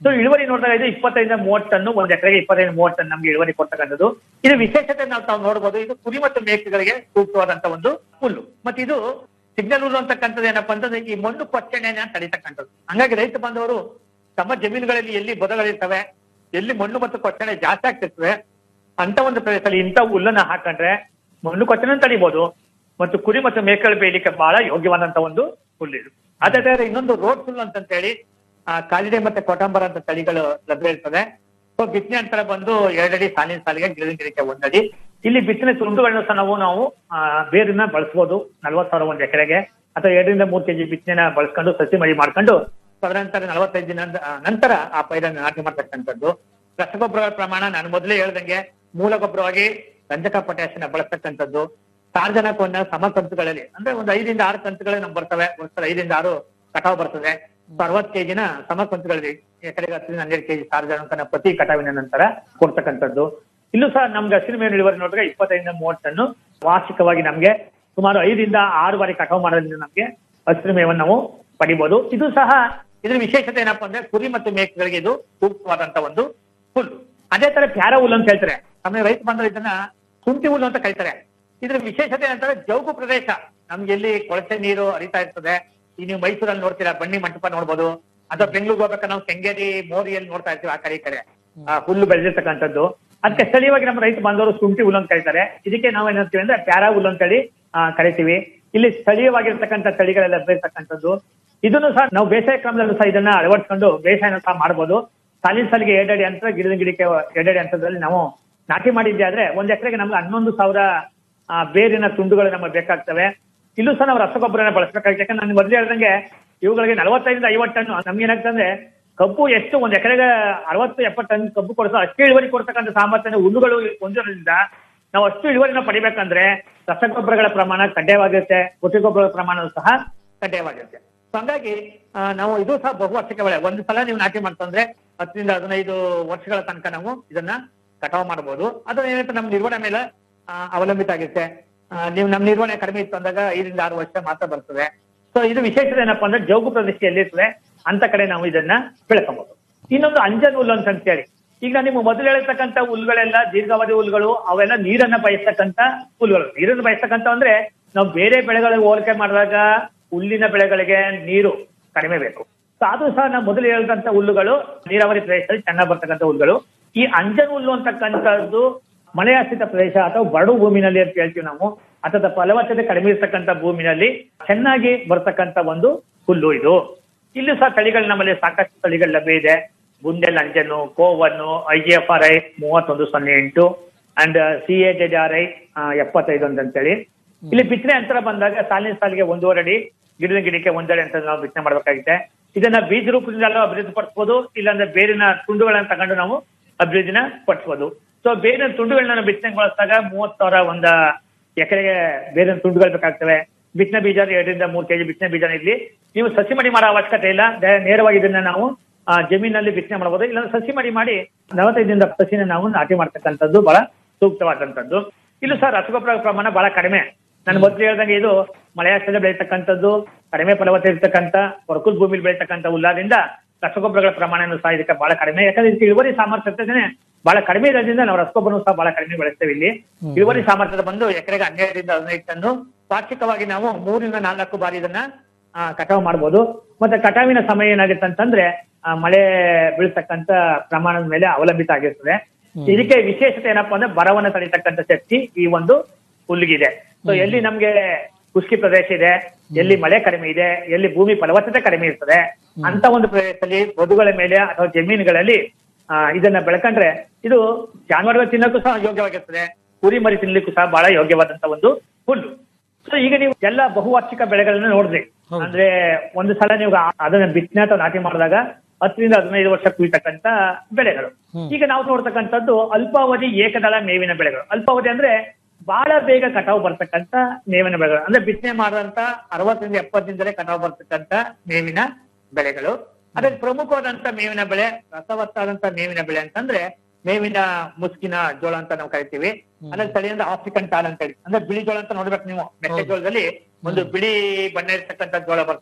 ಸೊ ಇಳುವರಿ ನೋಡಿದಾಗ ಇದು ಇಪ್ಪತ್ತೈದಿಂದ ಮೂವತ್ತು ಟನ್ ಒಂದ್ ಎಕರೆಗೆ ಇಪ್ಪತ್ತೈದು ಮೂವತ್ತು ಟನ್ ನಮ್ಗೆ ಇಳುವರಿ ಕೊಡ್ತಕ್ಕಂಥದ್ದು ಇದು ವಿಶೇಷತೆ ನಾವು ತಾವು ನೋಡಬಹುದು ಇದು ಕುರಿ ಮತ್ತು ಮೇಕೆಗಳಿಗೆ ಸೂಕ್ತವಾದಂತ ಒಂದು ಹುಲ್ಲು ಮತ್ತೆ ಇದು ಸಿಗ್ನಲ್ ಹುಲ್ಲು ಅಂತಕ್ಕಂಥದ್ದು ಏನಪ್ಪಾ ಅಂತಂದ್ರೆ ಈ ಮಣ್ಣು ಕೊಚ್ಚಣೆಯನ್ನ ತಡಿತಕ್ಕಂಥದ್ದು ಹಂಗಾಗಿ ರೈತ ಬಾಂಧವರು ತಮ್ಮ ಜಮೀನುಗಳಲ್ಲಿ ಎಲ್ಲಿ ಬದಗಳಿರ್ತವೆ ಎಲ್ಲಿ ಮಣ್ಣು ಮತ್ತು ಕೊಚ್ಚಣೆ ಜಾಸ್ತಿ ಆಗ್ತಿರ್ತವೆ ಅಂತ ಒಂದು ಪ್ರದೇಶದಲ್ಲಿ ಇಂಥ ಹುಲ್ಲನ್ನ ಹಾಕೊಂಡ್ರೆ ಮಣ್ಣು ಕೊಚ್ಚಣೆ ತಡಿಬಹುದು ಮತ್ತು ಕುರಿ ಮತ್ತು ಮೇಕೆಗಳು ಬೇಯಲಿಕ್ಕೆ ಬಹಳ ಯೋಗ್ಯವಾದಂತ ಒಂದು ಹುಲ್ಲು ಇದು ಅದೇ ತರ ಇನ್ನೊಂದು ರೋಡ್ ಹುಲ್ಲು ಅಂತ ಹೇಳಿ ಆ ಕಾಲಿಡೆ ಮತ್ತೆ ಕೊಟಂಬರ ಅಂತ ತಳಿಗಳು ಲಭ್ಯ ಇರ್ತದೆ ಸೊ ಬಿತ್ತನೆ ಅಂತರ ಬಂದು ಎರಡಡಿ ಸಾಲಿನ ಸಾಲಿಗೆ ಗಿಡದ ಗಿಡಕ್ಕೆ ಒಂದಡಿ ಇಲ್ಲಿ ಬಿತ್ತನೆ ತುಂಡುಗಳನ್ನ ಸಹ ನಾವು ನಾವು ಆ, ಬೇರನ್ನ ಬಳಸ್ಬೋದು ನಲ್ವತ್ ಸಾವಿರ ಒಂದ್ ಎಕರೆಗೆ ಅಥವಾ ಎರಡರಿಂದ ಮೂರ್ ಕೆಜಿ ಬಿತ್ತನೆನ ಬಳಸ್ಕೊಂಡು ಸಸಿ ಮಡಿ ಮಾಡ್ಕೊಂಡು ತದನಂತರ ನಲವತ್ತೈದು ದಿನ ನಂತರ ಆ ಪೈರನ್ನು ನಾಟಿ ಮಾಡ್ತಕ್ಕಂಥದ್ದು ರಸಗೊಬ್ಬರಗಳ ಪ್ರಮಾಣ ನಾನು ಮೊದಲೇ ಹೇಳ್ದಂಗೆ ಮೂಲ ಗೊಬ್ಬರವಾಗಿ ರಂಜಕ ಪೊಟ್ಯಾಷಿಯನ್ನ ಬಳಸ್ತಕ್ಕಂಥದ್ದು ಸಾರ್ವಜನಿಕವನ್ನ ಸಮ ಕಂತುಗಳಲ್ಲಿ ಅಂದ್ರೆ ಒಂದು ಐದರಿಂದ ಆರು ಕಂತುಗಳು ನಮ್ಗೆ ಬರ್ತವೆ ವರ್ಷದಲ್ಲಿ ಐದರಿಂದ ಆರು ಕಟಾವು ಬರ್ತದೆ ಅರವತ್ತು ಕೆಜಿನ ಸಮ ಕಂತುಗಳಲ್ಲಿ ಎಕರೆಗೆ ಹತ್ತರಿಂದ ಹನ್ನೆರಡು ಕೆಜಿ ಸಾರ್ವಜನಿಕನ ಪ್ರತಿ ಕಟಾವಿನ ನಂತರ ಕೊಡ್ತಕ್ಕಂಥದ್ದು ಇಲ್ಲೂ ಸಹ ನಮ್ಗೆ ಹಸಿರು ಮೇವು ಇಳುವರಿ ನೋಡಿದ್ರೆ ಇಪ್ಪತ್ತೈದಿಂದ ಮೂವತ್ತು ಟನ್ನು ವಾರ್ಷಿಕವಾಗಿ ನಮ್ಗೆ ಸುಮಾರು ಐದರಿಂದ ಆರು ಬಾರಿ ಕಟಾವು ಮಾಡೋದ್ರಿಂದ ನಮ್ಗೆ ಹಸಿರು ಮೇವನ್ನು ನಾವು ಪಡಿಬಹುದು ಇದು ಸಹ ಇದ್ರ ವಿಶೇಷತೆ ಏನಪ್ಪಾ ಅಂದ್ರೆ ಕುರಿ ಮತ್ತು ಮೇಕೆಗಳಿಗೆ ಇದು ಸೂಕ್ತವಾದಂತ ಒಂದು ಹುಲ್ಲು ಅದೇ ತರ ಪ್ಯಾರ ಹುಲ್ಲು ಅಂತ ಹೇಳ್ತಾರೆ ಆಮೇಲೆ ರೈತ ಬಂದ್ರೆ ಇದನ್ನ ಶುಂಠಿ ಹುಲ್ಲು ಅಂತ ಕರೀತಾರೆ ಇದ್ರ ವಿಶೇಷತೆ ಏನಂತಂದ್ರೆ ಜೌಗು ಪ್ರದೇಶ ನಮ್ಗೆ ಎಲ್ಲಿ ಕೊಳಚೆ ನೀರು ಹರಿತಾ ಇರ್ತದೆ ಈ ನೀವು ಮೈಸೂರಲ್ಲಿ ನೋಡ್ತೀರಾ ಬನ್ನಿ ಮಂಟಪ ನೋಡ್ಬೋದು ಅಥವಾ ಬೆಂಗಳೂರಿಗೆ ಹೋಗ್ಬೇಕಾದ್ರೆ ನಾವು ಕೆಂಗೇರಿ ಮೋರಿಯಲ್ಲಿ ನೋಡ್ತಾ ಇರ್ತೀವಿ ಆ ಕಡೆ ಈ ಕಡೆ ಆ ಹುಲ್ಲು ಬೆಳೆದಿರ್ತಕ್ಕಂಥದ್ದು ಅದಕ್ಕೆ ಸ್ಥಳೀಯವಾಗಿ ನಮ್ಮ ರೈತ ಬಾಂಧವರು ಶುಂಠಿ ಹುಲ್ಲು ಅಂತ ಕರೀತಾರೆ ಇದಕ್ಕೆ ನಾವು ಏನಂತೀವಿ ಅಂದ್ರೆ ಪ್ಯಾರಾ ಹುಲ್ಲು ಅಂತೇಳಿ ಆ, ಕರಿತೀವಿ ಇಲ್ಲಿ ಸ್ಥಳೀಯವಾಗಿರ್ತಕ್ಕಂಥ ತಳಿಗಳೆಲ್ಲ ಇರ್ತಕ್ಕಂಥದ್ದು ಇದನ್ನು ಸಹ ನಾವು ಬೇಸಾಯ ಕ್ರಮದಲ್ಲೂ ಸಹ ಇದನ್ನ ಅಳವಡಿಸ್ಕೊಂಡು ಬೇಸಾಯನ ಸಹ ಮಾಡಬಹುದು ಸಾಲಿನ ಸಾಲಿಗೆ ಎರಡಡಿ ಅಂತ ಗಿಡದ ಗಿಡಕ್ಕೆ ಎರಡಡಿ ಅಂತದಲ್ಲಿ ನಾವು ನಾಟಿ ಮಾಡಿದ್ದೆ ಆದ್ರೆ ಒಂದ್ ಎಕರೆಗೆ ನಮ್ಗೆ ಹನ್ನೊಂದು ಸಾವಿರ ಆ, ಬೇರಿನ ತುಂಡುಗಳು ನಮಗೆ ಬೇಕಾಗ್ತವೆ ಇಲ್ಲೂ ಸಹ ನಾವು ರಸಗೊಬ್ಬರನ ಬಳಸಬೇಕಾಗುತ್ತೆ ಯಾಕಂದ್ರೆ ನಾನು ಮೊದಲೇ ಹೇಳ್ದಂಗೆ ಇವುಗಳಿಗೆ ನಲವತ್ತೈದರಿಂದ ಐವತ್ತು ಟನ್ ನಮ್ಗೆ ಏನಾಗ್ತಂದ್ರೆ ಕಬ್ಬು ಎಷ್ಟು ಒಂದ್ ಎಕರೆಗೆ ಅರವತ್ತು ಎಪ್ಪತ್ತು ಟನ್ ಕಬ್ಬು ಕೊಡಿಸೋ ಅಷ್ಟೇ ಇಳುವರಿ ಕೊಡ್ತಕ್ಕಂಥ ಸಾಮರ್ಥ್ಯ ಹುಲ್ಲುಗಳು ಹೊಂದಿರೋದ್ರಿಂದ ನಾವು ಅಷ್ಟು ಇಳುವರಿನ ಪಡಿಬೇಕಂದ್ರೆ ರಸಗೊಬ್ಬರಗಳ ಪ್ರಮಾಣ ಕಡ್ಡಾಯವಾಗಿರುತ್ತೆ ಕೊಟ್ಟಿಗೆ ಗೊಬ್ಬರಗಳ ಪ್ರಮಾಣ ಸಹ ಕಡ್ಡಾಯವಾಗಿರುತ್ತೆ ಸೊ ಹಂಗಾಗಿ ಆ, ನಾವು ಇದು ಸಹ ಬಹುವಾರ್ಷಿಕ ಬೆಳೆ ಒಂದು ಸಲ ನೀವು ನಾಟಿ ಮಾಡ್ತಂದ್ರೆ ಹತ್ತರಿಂದ ಹದಿನೈದು ವರ್ಷಗಳ ತನಕ ನಾವು ಇದನ್ನ ಕಟಾವು ಮಾಡಬಹುದು ಅದು ಏನಂತ ನಮ್ಮ ನಿರ್ವಹಣೆ ಮೇಲೆ ಆ, ಅವಲಂಬಿತ ಆಗಿರುತ್ತೆ ಆ, ನೀವು ನಮ್ಮ ನಿರ್ವಹಣೆ ಕಡಿಮೆ ಇತ್ತು ಅಂದಾಗ ಐದರಿಂದ ಆರು ವರ್ಷ ಮಾತ್ರ ಬರ್ತದೆ ಸೊ ಇದು ವಿಶೇಷತೆ ಏನಪ್ಪಾ ಅಂದ್ರೆ ಜೌಗು ಪ್ರದೇಶ ಎಲ್ಲಿರ್ತದೆ ಅಂತ ಕಡೆ ನಾವು ಇದನ್ನ ಬೆಳೆಸಬಹುದು ಇನ್ನೊಂದು ಅಂಜನ್ ಹುಲ್ಲು ಅಂತ ಹೇಳಿ ಈಗ ನಾನು ನಿಮ್ಗೆ ಮೊದಲು ಹೇಳಿರ್ತಕ್ಕಂಥ ಹುಲ್ಗಳೆಲ್ಲ ದೀರ್ಘಾವಧಿ ಹುಲ್ಗಳು ಅವೆಲ್ಲ ನೀರನ್ನ ಬಯಸ್ತಕ್ಕಂಥ ಹುಲ್ಗಳು ನೀರನ್ನು ಬಯಸ್ತಕ್ಕಂಥ ಅಂದ್ರೆ ನಾವು ಬೇರೆ ಬೆಳೆಗಳಿಗೆ ಹೋಲಿಕೆ ಮಾಡಿದಾಗ ಹುಲ್ಲಿನ ಬೆಳೆಗಳಿಗೆ ನೀರು ಕಡಿಮೆ ಬೇಕು ಸೊ ಅದು ಸಹ ನಾವು ಮೊದಲು ಹೇಳಿದಂತ ಹುಲ್ಲುಗಳು ನೀರಾವರಿ ಪ್ರದೇಶದಲ್ಲಿ ಚೆನ್ನಾಗಿ ಬರ್ತಕ್ಕಂಥ ಹುಲ್ಗಳು ಈ ಅಂಜನ್ ಹುಲ್ಲು ಅಂತಕ್ಕಂಥದ್ದು ಮಳೆಯಾಶ್ರಿತ ಪ್ರದೇಶ ಅಥವಾ ಬರಡು ಭೂಮಿನಲ್ಲಿ ಅಂತ ಹೇಳ್ತೀವಿ ನಾವು ಅಥವಾ ಫಲವತ್ತತೆ ಕಡಿಮೆ ಇರ್ತಕ್ಕಂಥ ಭೂಮಿನಲ್ಲಿ ಚೆನ್ನಾಗಿ ಬರ್ತಕ್ಕಂಥ ಒಂದು ಹುಲ್ಲು ಇದು ಇಲ್ಲೂ ಸಹ ತಳಿಗಳು ನಮ್ಮಲ್ಲಿ ಸಾಕಷ್ಟು ತಳಿಗಳು ಲಭ್ಯ ಇದೆ ಬುಂಡೆಲ್ ಅಂಜನು ಕೋವನ್ನು I G F R I ಮೂವತ್ತೊಂದು ಸೊನ್ನೆ ಎಂಟು and C A Z R I ಎಪ್ಪತ್ತೈದು ಅಂತ ಅಂತೇಳಿ ಇಲ್ಲಿ ಬಿತ್ತನೆ ಅಂತರ ಬಂದಾಗ ಸಾಲಿನ ಸಾಲಿಗೆ ಒಂದೂವರೆ ಅಡಿ ಗಿಡದ ಗಿಡಕ್ಕೆ ಒಂದಡಿ ಅಂತ ನಾವು ಬಿತ್ತನೆ ಮಾಡ್ಬೇಕಾಗುತ್ತೆ ಇದನ್ನ ಬೀಜ ರೂಪದಿಂದಲೂ ಅಭಿವೃದ್ಧಿ ಪಡಿಸಬಹುದು ಇಲ್ಲಾಂದ್ರೆ ಬೇರಿನ ತುಂಡುಗಳನ್ನ ತಗೊಂಡು ನಾವು ಅಭಿವೃದ್ಧಿನ ಪಡಿಸಬಹುದು ಸೊ ಬೇರಿನ ತುಂಡುಗಳನ್ನ ನಾವು ಬಿತ್ತನೆ ಬಳಸಿದಾಗ ಮೂವತ್ ಸಾವಿರ ಒಂದ ಎಕರೆಗೆ ಬೇರಿನ ತುಂಡುಗಳು ಬೇಕಾಗ್ತವೆ ಬಿತ್ತನೆ ಬೀಜ ಎರಡರಿಂದ ಮೂರು ಕೆಜಿ ಬಿತ್ತನೆ ಬೀಜ ಇರ್ಲಿ ನೀವು ಸಸಿ ಮಡಿ ಮಾಡೋ ಅವಶ್ಯಕತೆ ಇಲ್ಲ ದೇ- ನೇರವಾಗಿ ಇದನ್ನ ನಾವು ಆ, ಜಮೀನಲ್ಲಿ ಬಿತ್ತನೆ ಮಾಡಬಹುದು ಇಲ್ಲ ಸಸಿ ಮಡಿ ಮಾಡಿ ನಲವತ್ತೈದರಿಂದ ಸಸಿನ ನಾವು ನಾಟಿ ಮಾಡ್ತಕ್ಕಂಥದ್ದು ಬಹಳ ಸೂಕ್ತವಾದಂತದ್ದು ಇಲ್ಲೂ ಸಹ ರಸಗೊಬ್ಬರ ಪ್ರಮಾಣ ಬಹಳ ಕಡಿಮೆ ನಾನು ಮೊದಲು ಹೇಳ್ದಂಗೆ ಇದು ಮಳೆಯಾಶ್ರಯ ಬೆಳೀತಕ್ಕಂಥದ್ದು ಕಡಿಮೆ ಫಲವತ್ತತೆ ಇರ್ತಕ್ಕಂಥ ಹೊರಕುಲ್ ಭೂಮಿಲಿ ಬೆಳೀತಕ್ಕಂಥ ಉಲ್ಲಾದಿಂದ ರಸಗೊಬ್ಬರಗಳ ಪ್ರಮಾಣನೂ ಸಹ ಇದಕ್ಕೆ ಬಹಳ ಕಡಿಮೆ ಯಾಕಂದ್ರೆ ಇದಕ್ಕೆ ಇಳುವರಿ ಸಾಮರ್ಥ್ಯತೆ ಬಹಳ ಕಡಿಮೆ ಇರೋದ್ರಿಂದ ನಾವು ರಸಗೊಬ್ಬರನು ಸಹ ಬಹಳ ಕಡಿಮೆ ಬೆಳೆಸ್ತೇವೆ ಇಲ್ಲಿ ಇಳುವರಿ ಸಾಮರ್ಥ್ಯದ ಬಂದು ಎಕರೆಗೆ ಹನ್ನೆರಡರಿಂದ ಹದಿನೈದು ಟನ್ನು ವಾರ್ಷಿಕವಾಗಿ ನಾವು ಮೂರಿಂದ ನಾಲ್ಕು ಬಾರಿ ಇದನ್ನ ಆ, ಕಟಾವು ಮಾಡ್ಬೋದು ಮತ್ತೆ ಕಟಾವಿನ ಸಮಯ ಏನಾಗುತ್ತೆ ಅಂತಂದ್ರೆ ಆ, ಮಳೆ ಬೀಳ್ತಕ್ಕಂತ ಪ್ರಮಾಣದ ಮೇಲೆ ಅವಲಂಬಿತ ಆಗಿರ್ತದೆ ಇದಕ್ಕೆ ವಿಶೇಷತೆ ಏನಪ್ಪಾ ಅಂದ್ರೆ ಬರವನ್ನ ತಡಿತಕ್ಕಂತ ಶಕ್ತಿ ಈ ಒಂದು ಹುಲ್ಲಿಗಿದೆ ಸೊ ಎಲ್ಲಿ ನಮ್ಗೆ ಖುಷ್ಕಿ ಪ್ರದೇಶ ಇದೆ ಎಲ್ಲಿ ಮಳೆ ಕಡಿಮೆ ಇದೆ ಎಲ್ಲಿ ಭೂಮಿ ಫಲವತ್ತತೆ ಕಡಿಮೆ ಇರ್ತದೆ ಅಂತ ಒಂದು ಪ್ರದೇಶದಲ್ಲಿ ಬದುಗಳ ಮೇಲೆ ಅಥವಾ ಜಮೀನುಗಳಲ್ಲಿ ಆ, ಇದನ್ನ ಬೆಳ್ಕೊಂಡ್ರೆ ಇದು ಜಾನುವಾರುಗಳು ತಿನ್ನಕ್ಕೂ ಸಹ ಯೋಗ್ಯವಾಗಿರ್ತದೆ ಕುರಿ ಮರಿ ತಿನ್ಲಿಕ್ಕೂ ಸಹ ಬಹಳ ಯೋಗ್ಯವಾದಂತ ಒಂದು ಹುಲ್ಲು ಸೊ ಈಗ ನೀವು ಎಲ್ಲ ಬಹುವಾರ್ಷಿಕ ಬೆಳೆಗಳನ್ನ ನೋಡಿದ್ರಿ ಅಂದ್ರೆ ಒಂದು ಸಲ ನೀವು ಆ- ಅದನ್ನ ಬಿತ್ತನೆ ಅಥವಾ ನಾಟಿ ಮಾಡಿದಾಗ ಹತ್ತರಿಂದ ಹದಿನೈದು ವರ್ಷ ಕುಯ್ತಕ್ಕಂತ ಬೆಳೆಗಳು ಈಗ ನಾವು ನೋಡ್ತಕ್ಕಂಥದ್ದು ಅಲ್ಪಾವಧಿ ಏಕದಳ ಮೇವಿನ ಬೆಳೆಗಳು ಅಲ್ಪಾವಧಿ ಅಂದ್ರೆ ಬಹಳ ಬೇಗ ಕಟಾವು ಬರ್ತಕ್ಕಂತ ಮೇವಿನ ಬೆಳೆಗಳು ಅಂದ್ರೆ ಬಿತ್ತನೆ ಮಾಡುವಂತ ಅರವತ್ತರಿಂದ ಎಪ್ಪತ್ತು ದಿನದಲ್ಲೇ ಕಟಾವು ಬರ್ತಕ್ಕಂತ ಮೇವಿನ ಬೆಳೆಗಳು ಅದಕ್ಕೆ ಪ್ರಮುಖವಾದಂತ ಮೇವಿನ ಬೆಳೆ ರಸವತ್ತಾದಂತ ಮೇವಿನ ಬೆಳೆ ಅಂತಂದ್ರೆ ಮೇವಿನ ಮುಸ್ಕಿನ ಜೋಳ ಅಂತ ನಾವು ಕರಿತೀವಿ ಅದ್ರ ತಳಿ ಅಂದ್ರೆ ಆಫ್ರಿಕನ್ ಟಾಲ್ ಅಂತ ಹೇಳಿ ಅಂದ್ರೆ ಬಿಳಿ ಜೋಳ ಅಂತ ನೋಡ್ಬೇಕು ನೀವು ಮೆಕ್ಕೆಜೋಳದಲ್ಲಿ ಒಂದು ಬಿಳಿ ಬಣ್ಣ ಇರ್ತಕ್ಕಂಥ ಜೋಳ ಬರ್ತದೆ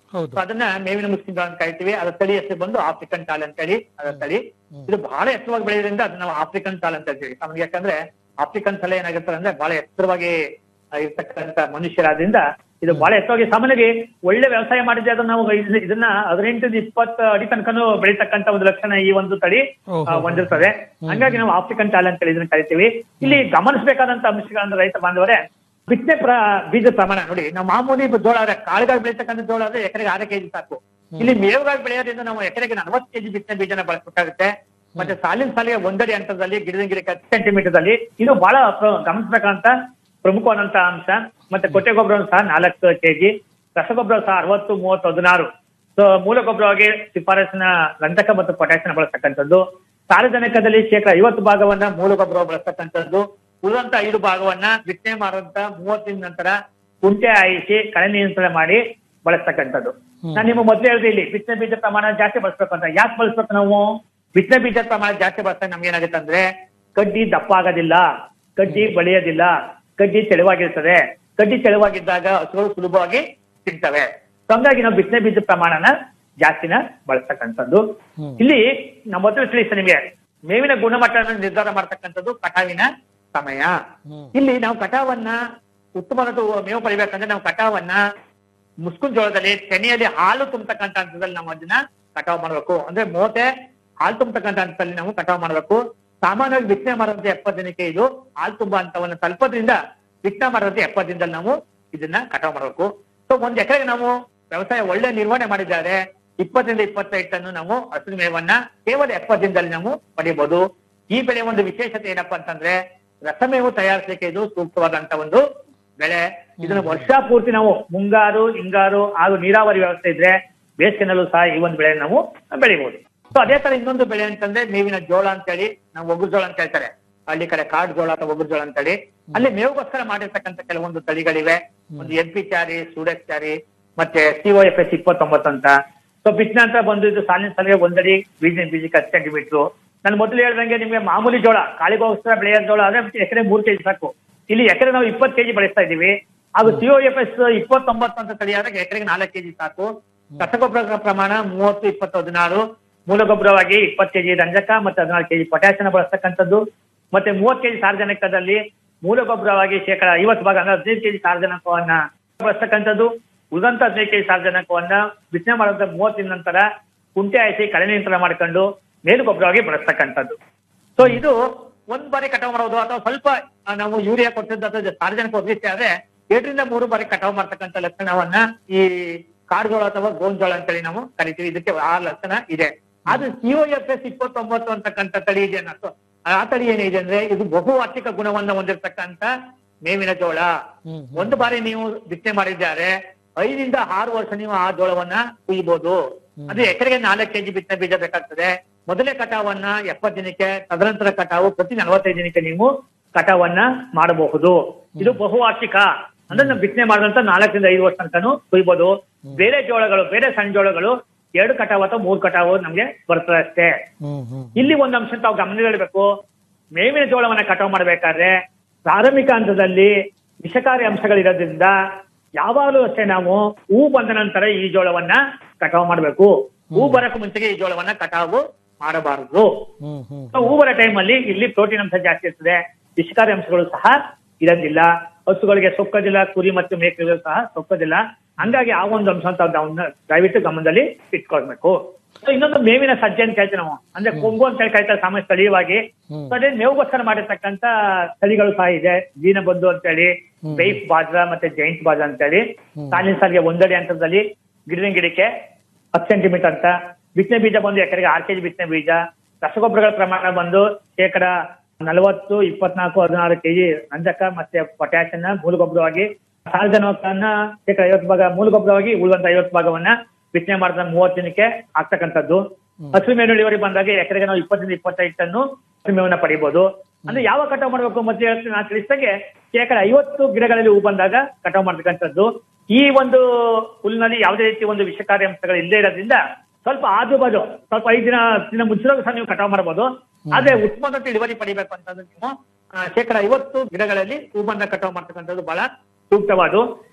ಹೌದು So ಅದನ್ನ ಮೇವಿನ ಮುಸ್ಲಿಂ ಜೋಳ ಅಂತ ಕರಿತೀವಿ ಅದರ ತಳಿ ಹೆಸರು ಬಂದು ಆಫ್ರಿಕನ್ ಟಾಲ್ ಅಂತ ಹೇಳಿ ಅದರ ತಳಿ ಇದು ಬಹಳ ಎತ್ತರವಾಗಿ ಬೆಳೆಯೋದ್ರಿಂದ ಅದನ್ನ ನಾವು ಆಫ್ರಿಕನ್ ಟಾಲ್ ಅಂತ ಹೇಳ್ತೀವಿ ನಮ್ಗೆ ಯಾಕಂದ್ರೆ ಆಫ್ರಿಕನ್ ತಲೆ ಏನಾಗಿರ್ತಾರೆ ಅಂದ್ರೆ ಬಹಳ ಎತ್ತರವಾಗಿ ಆ, ಇರ್ತಕ್ಕಂಥ ಮನುಷ್ಯರಾದ್ರಿಂದ ಇದು ಬಹಳ ಎತ್ತರವಾಗಿ ಸಾಮಾನ್ಯವಾಗಿ ಒಳ್ಳೆ ವ್ಯವಸಾಯ ಮಾಡಿದ್ರೆ ಅದನ್ನ ನಾವು ಇದ್- ಇದನ್ನ ಹದಿನೆಂಟು ಇಪ್ಪತ್ತು ಅಡಿ ತನಕನೂ ಬೆಳೀತಕ್ಕಂತ ಒಂದು ಲಕ್ಷಣ ಈ ಒಂದು ತಳಿ ಆ, ಓಹೋ. ಹೊಂದಿರ್ತದೆ ಹಂಗಾಗಿ ನಾವು ಆಫ್ರಿಕನ್ ಟಾಲ್ ಅಂತ ಹೇಳಿ ಇದನ್ನ ಕರಿತೀವಿ ಇಲ್ಲಿ ಗಮನಿಸಬೇಕಾದಂತ ಅಂಶಗಳನ್ನ ರೈತ ಬಾಂಧವರೇ ಬಿತ್ತನೆ ಪ್ರ ಬೀಜ ಪ್ರಮಾಣ ನೋಡಿ ನಾವು ಮಾಮೂಲಿ ಜೋಳ ಆದ್ರೆ ಕಾಳುಗಾಗಿ ಬೆಳೀತಕ್ಕಂಥ ಜೋಳ ಆದ್ರೆ ಎಕರೆಗೆ ಆರು ಕೆಜಿ ಸಾಕು ಇಲ್ಲಿ ಮೇವುಗಾಗಿ ಬೆಳೆಯೋದ್ರಿಂದ ನಾವು ಎಕರೆಗೆ ನಲವತ್ತು ಕೆಜಿ ಬಿತ್ತನೆ ಬೀಜನ ಬಳಸಬೇಕಾಗುತ್ತೆ ಮತ್ತೆ ಸಾಲಿನ ಸಾಲಿಗೆ ಒಂದಡಿ ಅಂತರದಲ್ಲಿ ಗಿಡದ ಗಿಡಕ್ಕೆ ಹತ್ತು ಸೆಂಟಿಮೀಟರ್ ದಲ್ಲಿ ಇದು ಬಹಳ ಪ್ರ- ಗಮನಿಸಬೇಕಂತ ಪ್ರಮುಖವಾದಂತಹ ಅಂಶ ಮತ್ತೆ ಕೊಟ್ಟೆ ಗೊಬ್ಬರ ಸಹ ನಾಲ್ಕು ಕೆಜಿ ರಸಗೊಬ್ಬರ ಸಹ ಅರವತ್ತು ಮೂವತ್ತು ಹದಿನಾರು ಸೊ ಮೂಲ ಗೊಬ್ಬರವಾಗಿ ಶಿಫಾರಸಿನ ರಂಜಕ ಮತ್ತು ಪೊಟ್ಯಾಸಿನ ಬಳಸ್ತಕ್ಕಂಥದ್ದು ಸಾರಜನಕದಲ್ಲಿ ಶೇಕಡ ಐವತ್ತು ಭಾಗವನ್ನ ಮೂಲ ಗೊಬ್ಬರ ಬಳಸ್ತಕ್ಕಂಥದ್ದು ಉಳಿದಂತ ಐದು ಭಾಗವನ್ನ ಬಿತ್ತನೆ ಮಾಡುವಂತ ಮೂವತ್ತಿನ ನಂತರ ಕುಂಟೆ ಹಾಯಿಸಿ ಕಳೆ ನಿಯಂತ್ರಣ ಮಾಡಿ ಬಳಸ್ತಕ್ಕಂಥದ್ದು ನಾನು ನಿಮ್ಮ ಮೊದಲೇ ಹೇಳಿದೆ ಇಲ್ಲಿ ಬಿತ್ತನೆ ಬೀಜ ಪ್ರಮಾಣ ಜಾಸ್ತಿ ಬಳಸ್ಬೇಕು ಅಂತ ಯಾಕೆ ಬಳಸ್ಬೇಕು ನಾವು ಬಿತ್ತನೆ ಬೀಜ ಪ್ರಮಾಣ ಜಾಸ್ತಿ ಬಳಸಿದಾಗ ನಮ್ಗೆ ಏನಾಗುತ್ತೆ ಅಂದ್ರೆ ಕಡ್ಡಿ ದಪ್ಪ ಆಗೋದಿಲ್ಲ ಕಡ್ಡಿ ಬಳಿಯೋದಿಲ್ಲ ಕಡ್ಡಿ ತೆಳುವಾಗಿರ್ತದೆ ಕಡ್ಡಿ ತೆಳುವಾಗಿದ್ದಾಗ ಹಸುಗಳು ಸುಲಭವಾಗಿ ತಿಂತವೆ ಸೊ ಹಂಗಾಗಿ ನಾವು ಬಿತ್ತನೆ ಬೀಜ ಪ್ರಮಾಣನ ಜಾಸ್ತಿನ ಬಳಸ್ತಕ್ಕಂಥದ್ದು ಇಲ್ಲಿ ನಮ್ಮ ಮೊದಲು ತಿಳಿಸ ನಿಮಗೆ ಮೇವಿನ ಗುಣಮಟ್ಟವನ್ನು ನಿರ್ಧಾರ ಮಾಡ್ತಕ್ಕಂಥದ್ದು ಕಟಾವಿನ ಸಮಯ ಇಲ್ಲಿ ನಾವು ಕಟಾವನ್ನ ಉತ್ತಮವಾದ ಮೇವು ಪಡಿಬೇಕಂದ್ರೆ ನಾವು ಕಟಾವನ್ನ ಮುಸ್ಕುನ್ ಜೋಳದಲ್ಲಿ ತೆನೆಯಲ್ಲಿ ಹಾಲು ತುಂಬತಕ್ಕಂಥ ಹಂತದಲ್ಲಿ ನಾವು ಅದನ್ನ ಕಟಾವ್ ಮಾಡ್ಬೇಕು ಅಂದ್ರೆ ಮೋತೆ ಹಾಲು ತುಂಬತಕ್ಕಂಥ ಹಂತದಲ್ಲಿ ನಾವು ಕಟಾವ್ ಮಾಡ್ಬೇಕು ಸಾಮಾನ್ಯವಾಗಿ ಬಿತ್ತನೆ ಮಾಡುವಂತ ಎಪ್ಪತ್ತು ದಿನಕ್ಕೆ ಇದು ಹಾಲು ತುಂಬ ಹಂತವನ್ನ ತಲುಪೋದ್ರಿಂದ ಬಿತ್ತನೆ ಮಾಡುವಂತ ಎಪ್ಪತ್ತು ದಿನದಲ್ಲಿ ನಾವು ಇದನ್ನ ಕಟಾವ್ ಮಾಡ್ಬೇಕು ಸೊ ಒಂದ್ ಎಕರೆಗೆ ನಾವು ವ್ಯವಸಾಯ ಒಳ್ಳೆ ನಿರ್ವಹಣೆ ಮಾಡಿದ್ದಾರೆ ಇಪ್ಪತ್ತರಿಂದ ಇಪ್ಪತ್ತೈದು ಟನ್ ನಾವು ಹಸಿರು ಮೇವನ್ನ ಕೇವಲ ಎಪ್ಪತ್ತು ದಿನದಲ್ಲಿ ನಾವು ಪಡಿಬಹುದು ಈ ಬೆಳೆ ಒಂದು ವಿಶೇಷತೆ ಏನಪ್ಪಾ ಅಂತಂದ್ರೆ ರಸಮೇವು ತಯಾರಿಸಲಿಕ್ಕೆ ಇದು ಸೂಕ್ತವಾದಂತ ಒಂದು ಬೆಳೆ ಇದನ್ನ ವರ್ಷ ಪೂರ್ತಿ ನಾವು ಮುಂಗಾರು ಹಿಂಗಾರು ಹಾಗೂ ನೀರಾವರಿ ವ್ಯವಸ್ಥೆ ಇದ್ರೆ ಬೇಸಿಗೆನಲ್ಲೂ ಸಹ ಈ ಒಂದು ಬೆಳೆ ನಾವು ಬೆಳಿಬಹುದು ಸೊ ಅದೇ ತರ ಇನ್ನೊಂದು ಬೆಳೆ ಅಂತಂದ್ರೆ ಮೇವಿನ ಜೋಳ ಅಂತೇಳಿ ನಾವು ಒಗ್ಗು ಜೋಳ ಅಂತ ಹೇಳ್ತಾರೆ ಹಳ್ಳಿ ಕಡೆ ಕಾಡು ಜೋಳ ಅಥವಾ ಒಗ್ಗು ಜೋಳ ಅಂತೇಳಿ ಅಲ್ಲಿ ಮೇವುಗೋಸ್ಕರ ಮಾಡಿರ್ತಕ್ಕಂಥ ಕೆಲವೊಂದು ತಳಿಗಳಿವೆ ಒಂದು ಎನ್ ಪಿ ಚಾರಿ ಸೂಡಕ್ ಚಾರಿ ಮತ್ತೆ ಸಿಒ ಎಫ್ ಎಸ್ ಇಪ್ಪತ್ತೊಂಬತ್ತು ಅಂತ ಸೊ ಬಿತ್ತನೆ ಅಂತ ಬಂದು ಇದು ಸಾಲಿನ ಸಾಲಿಗೆ ಒಂದಡಿ ಬೀಜ ಬೀಜಕ್ಕೆ ಹತ್ತು ಸೆಂಟಿಮೀಟರ್ ನಾನು ಮೊದಲು ಹೇಳ್ದಂಗೆ ನಿಮ್ಗೆ ಮಾಮೂಲಿ ಜೋಳ ಕಾಳಿಗೋಸ್ಕರ ಬೆಳೆಯೋ ಜೋಳ ಆದ್ರೆ ಎಕರೆ ಮೂರು ಕೆಜಿ ಸಾಕು ಇಲ್ಲಿ ಎಕರೆ ನಾವು ಇಪ್ಪತ್ತು ಕೆಜಿ ಬೆಳೆಸ್ತಾ ಇದೀವಿ ಹಾಗೂ ಸಿಒ ಎಫ್ ಎಸ್ ಇಪ್ಪತ್ತೊಂಬತ್ತು ಅಂತ ತಳಿ ಆದಾಗ ಎಕರೆಗೆ ನಾಲ್ಕು ಕೆಜಿ ಸಾಕು ರಸಗೊಬ್ಬರ ಪ್ರಮಾಣ ಮೂವತ್ತು ಇಪ್ಪತ್ತು ಹದಿನಾರು ಮೂಲ ಗೊಬ್ಬರವಾಗಿ ಇಪ್ಪತ್ತು ಕೆಜಿ ರಂಜಕ ಮತ್ತೆ ಹದಿನಾರು ಕೆಜಿ ಪೊಟ್ಯಾಷಿಯಂ ಬಳಸ್ತಕ್ಕಂಥದ್ದು ಮತ್ತೆ ಮೂವತ್ತು ಕೆಜಿ ಸಾರ್ವಜನಿಕದಲ್ಲಿ ಮೂಲ ಗೊಬ್ಬರವಾಗಿ ಶೇಕಡ ಐವತ್ತು ಭಾಗ ಅಂದ್ರೆ ಹದಿನೈದು ಕೆಜಿ ಸಾರ್ವಜನಿಕವನ್ನ ಬಳಸ್ತಕ್ಕಂಥದ್ದು ಉಳಿದಂತ ಹದಿನೈದು ಕೆಜಿ ಸಾರ್ವಜನಿಕವನ್ನ ಬಿತ್ತನೆ ಮಾಡುವಂತ ಮೂವತ್ತಿನ ನಂತರ ಕುಂಟೆ ಹಾಯಿಸಿ ಕಳೆ ನಿಯಂತ್ರಣ ಮಾಡ್ಕೊಂಡು ಮೇಲು ಗೊಬ್ಬರವಾಗಿ ಬಳಸ್ತಕ್ಕಂಥದ್ದು ಸೊ ಇದು ಒಂದ್ ಬಾರಿ ಕಟಾವ್ ಮಾಡೋದು ಅಥವಾ ಸ್ವಲ್ಪ ಆ, ನಾವು ಯೂರಿಯಾ ಕೊಟ್ಟಿದ್ದು ಅಥವಾ ಸಾರ್ವಜನಿಕ ಒದಗಿಸಿ ಆದ್ರೆ ಎರಡರಿಂದ ಮೂರು ಬಾರಿ ಕಟಾವ್ ಮಾಡ್ತಕ್ಕಂಥ ಲಕ್ಷಣವನ್ನ ಈ ಕಾಡುಜೋಳ ಅಥವಾ ಗೋಂಜೋಳ ಅಂತೇಳಿ ನಾವು ಕರಿತೀವಿ ಇದಕ್ಕೆ ಆ ಲಕ್ಷಣ ಇದೆ ಆದ್ರೆ ಸಿಒ ಎಫ್ ಎಸ್ ಇಪ್ಪತ್ತೊಂಬತ್ತು ಅಂತಕ್ಕಂಥ ತಳಿ ಇದೆ ಅನ್ನೋ ಆ ತಳಿ ಏನಿದೆ ಅಂದ್ರೆ ಇದು ಬಹುವಾರ್ಷಿಕ ಗುಣವನ್ನ ಹೊಂದಿರತಕ್ಕಂತ ಮೇವಿನ ಜೋಳ ಒಂದು ಬಾರಿ ನೀವು ಬಿತ್ತನೆ ಮಾಡಿದ್ದಾರೆ ಐದರಿಂದ ಆರು ವರ್ಷ ನೀವು ಆ ಜೋಳವನ್ನ ಕುಯ್ಯಬಹುದು ಅದು ಎಕರೆಗೆ ನಾಲ್ಕು ಕೆಜಿ ಬಿತ್ತನೆ ಬೀಜ ಬೇಕಾಗ್ತದೆ ಮೊದಲೇ ಕಟಾವನ್ನ ಎಪ್ಪತ್ತು ದಿನಕ್ಕೆ ತದನಂತರ ಕಟಾವು ಪ್ರತಿ ನಲವತ್ತೈದು ದಿನಕ್ಕೆ ನೀವು ಕಟಾವನ್ನ ಮಾಡಬಹುದು ಇದು ಬಹುವಾರ್ಷಿಕ ಅಂದ್ರೆ ನಾವು ಬಿತ್ತನೆ ಮಾಡಿದಂತ ನಾಲ್ಕರಿಂದ ಐದು ವರ್ಷ ತನಕನು ಕುಯ್ಬೋದು ಬೇರೆ ಜೋಳಗಳು ಬೇರೆ ಸಣ್ಣ ಜೋಳಗಳು ಎರಡು ಕಟಾವು ಅಥವಾ ಮೂರು ಕಟಾವು ನಮ್ಗೆ ಬರ್ತದೆ ಅಷ್ಟೇ ಇಲ್ಲಿ ಒಂದು ಅಂಶ ತಾವು ಗಮನದಲ್ಲಿಡಬೇಕು ಮೇವಿನ ಜೋಳವನ್ನ ಕಟಾವು ಮಾಡ್ಬೇಕಾದ್ರೆ ಪ್ರಾರಂಭಿಕ ಹಂತದಲ್ಲಿ ವಿಷಕಾರಿ ಅಂಶಗಳಿರೋದ್ರಿಂದ ಯಾವಾಗಲೂ ಅಷ್ಟೇ ನಾವು ಹೂ ಬಂದ ನಂತರ ಈ ಜೋಳವನ್ನ ಕಟಾವು ಮಾಡ್ಬೇಕು ಹೂ ಬರಕ್ಕೆ ಮುಂಚೆಗೆ ಈ ಜೋಳವನ್ನ ಕಟಾವು ಮಾಡಬಾರದು ಸೊ ಹೂ ಬರೋ ಟೈಮಲ್ಲಿ ಇಲ್ಲಿ ಪ್ರೋಟೀನ್ ಅಂಶ ಜಾಸ್ತಿ ಇರ್ತದೆ ವಿಷಕಾರಿ ಅಂಶಗಳು ಸಹ ಇರೋದಿಲ್ಲ ಹಸುಗಳಿಗೆ ಸೊಕ್ಕದಿಲ್ಲ ಕುರಿ ಮತ್ತು ಮೇಕೆಗಳು ಸಹ ಸೊಕ್ಕದಿಲ್ಲ ಹಂಗಾಗಿ ಆ ಒಂದು ಅಂಶ ಅಂತ ನಾವು ದಯವಿಟ್ಟು ಗಮನದಲ್ಲಿ ಇಟ್ಕೊಳ್ಬೇಕು ಸೊ ಇನ್ನೊಂದು ಮೇವಿನ ಸಜ್ಜೆ ಅಂತ ಹೇಳ್ತೀವಿ ನಾವು ಅಂದ್ರೆ ಕೊಂಗು ಅಂತ ಹೇಳಿ ಕರಿತಾರೆ ಸಾಮಾನ್ಯ ಸ್ಥಳೀಯವಾಗಿ ಸೊ ಅದೇ ಮೇವುಗೋಸ್ಕರ ಮಾಡಿರ್ತಕ್ಕಂತ ತಳಿಗಳು ಸಹ ಇದೆ ದೀನಬಂಧು ಅಂತ ಹೇಳಿ ಬೈಫ್ ಬಾಜ್ರಾ ಮತ್ತೆ ಜೈಂಟ್ ಬಾಜ್ರಾ ಅಂತ ಹೇಳಿ ಸಾಲಿನ ಸಾಲಿಗೆ ಒಂದಡಿ ಅಂತರದಲ್ಲಿ ಗಿಡದ ಗಿಡಕ್ಕೆ ಹತ್ತು ಸೆಂಟಿಮೀಟರ್ ಅಂತ ಬಿತ್ತನೆ ಬೀಜ ಬಂದು ಎಕರೆಗೆ ಆರು ಕೆಜಿ ಬಿತ್ತನೆ ಬೀಜ ರಸಗೊಬ್ಬರಗಳ ಪ್ರಮಾಣ ಬಂದು ಶೇಕಡ ನಲವತ್ತು ಇಪ್ಪತ್ನಾಲ್ಕು ಹದಿನಾರು ಕೆಜಿ ರಂಜಕ ಮತ್ತೆ ಪೊಟ್ಯಾಷಿಯನ್ನ ಮೂಲಗೊಬ್ಬರವಾಗಿ ಸಾರಜನಕನ್ನ ಶೇಕಡ ಐವತ್ತು ಭಾಗ ಮೂಲಗೊಬ್ಬರವಾಗಿ ಉಳಿದಂತ ಐವತ್ತು ಭಾಗವನ್ನ ಬಿತ್ತನೆ ಮಾಡಿದ ಮೂವತ್ತು ದಿನಕ್ಕೆ ಆಗ್ತಕ್ಕಂಥದ್ದು ಹಸಿರು ಮೇವು ಇಳುವರಿ ಬಂದಾಗ ಎಕರೆಗೆ ನಾವು ಇಪ್ಪತ್ತರಿಂದ ಇಪ್ಪತ್ತೈದು ಟನ್ನು ಹಸಿರು ಮೇವನ್ನ ಪಡಿಬಹುದು ಅಂದ್ರೆ ಯಾವ ಕಟಾವು ಮಾಡಬೇಕು ಮತ್ತೆ ಹೇಳ್ತೀನಿ ನಾನು ತಿಳಿಸಿದಾಗೆ ಶೇಕಡ ಐವತ್ತು ಗಿಡಗಳಲ್ಲಿ ಹೂ ಬಂದಾಗ ಕಟಾವು ಮಾಡ್ತಕ್ಕಂಥದ್ದು ಈ ಒಂದು ಹುಲ್ಲಿನಲ್ಲಿ ಯಾವುದೇ ರೀತಿ ಒಂದು ವಿಷಕಾರಿ ಅಂಶಗಳು ಇಲ್ಲದೆ ಇರೋದ್ರಿಂದ ಸ್ವಲ್ಪ ಆಜು ಬಾಜು ಸ್ವಲ್ಪ ಐದು ದಿನ ಹತ್ತು ದಿನ ಮುಂಚಿನ ಸಹ ನೀವು ಕಟಾವು ಮಾಡಬಹುದು ಆದ್ರೆ ಉತ್ತಮವಾದ ಇಳುವರಿ ಪಡಿಬೇಕು ಅಂತಂದ್ರೆ ನೀವು ಆ, ಶೇಕಡ ಐವತ್ತು ಗಿಡಗಳಲ್ಲಿ ಹೂಬನ್ನ ಕಟಾವು ಮಾಡ್ತಕ್ಕಂಥದ್ದು ಬಹಳ ಸೂಕ್ತವಾದು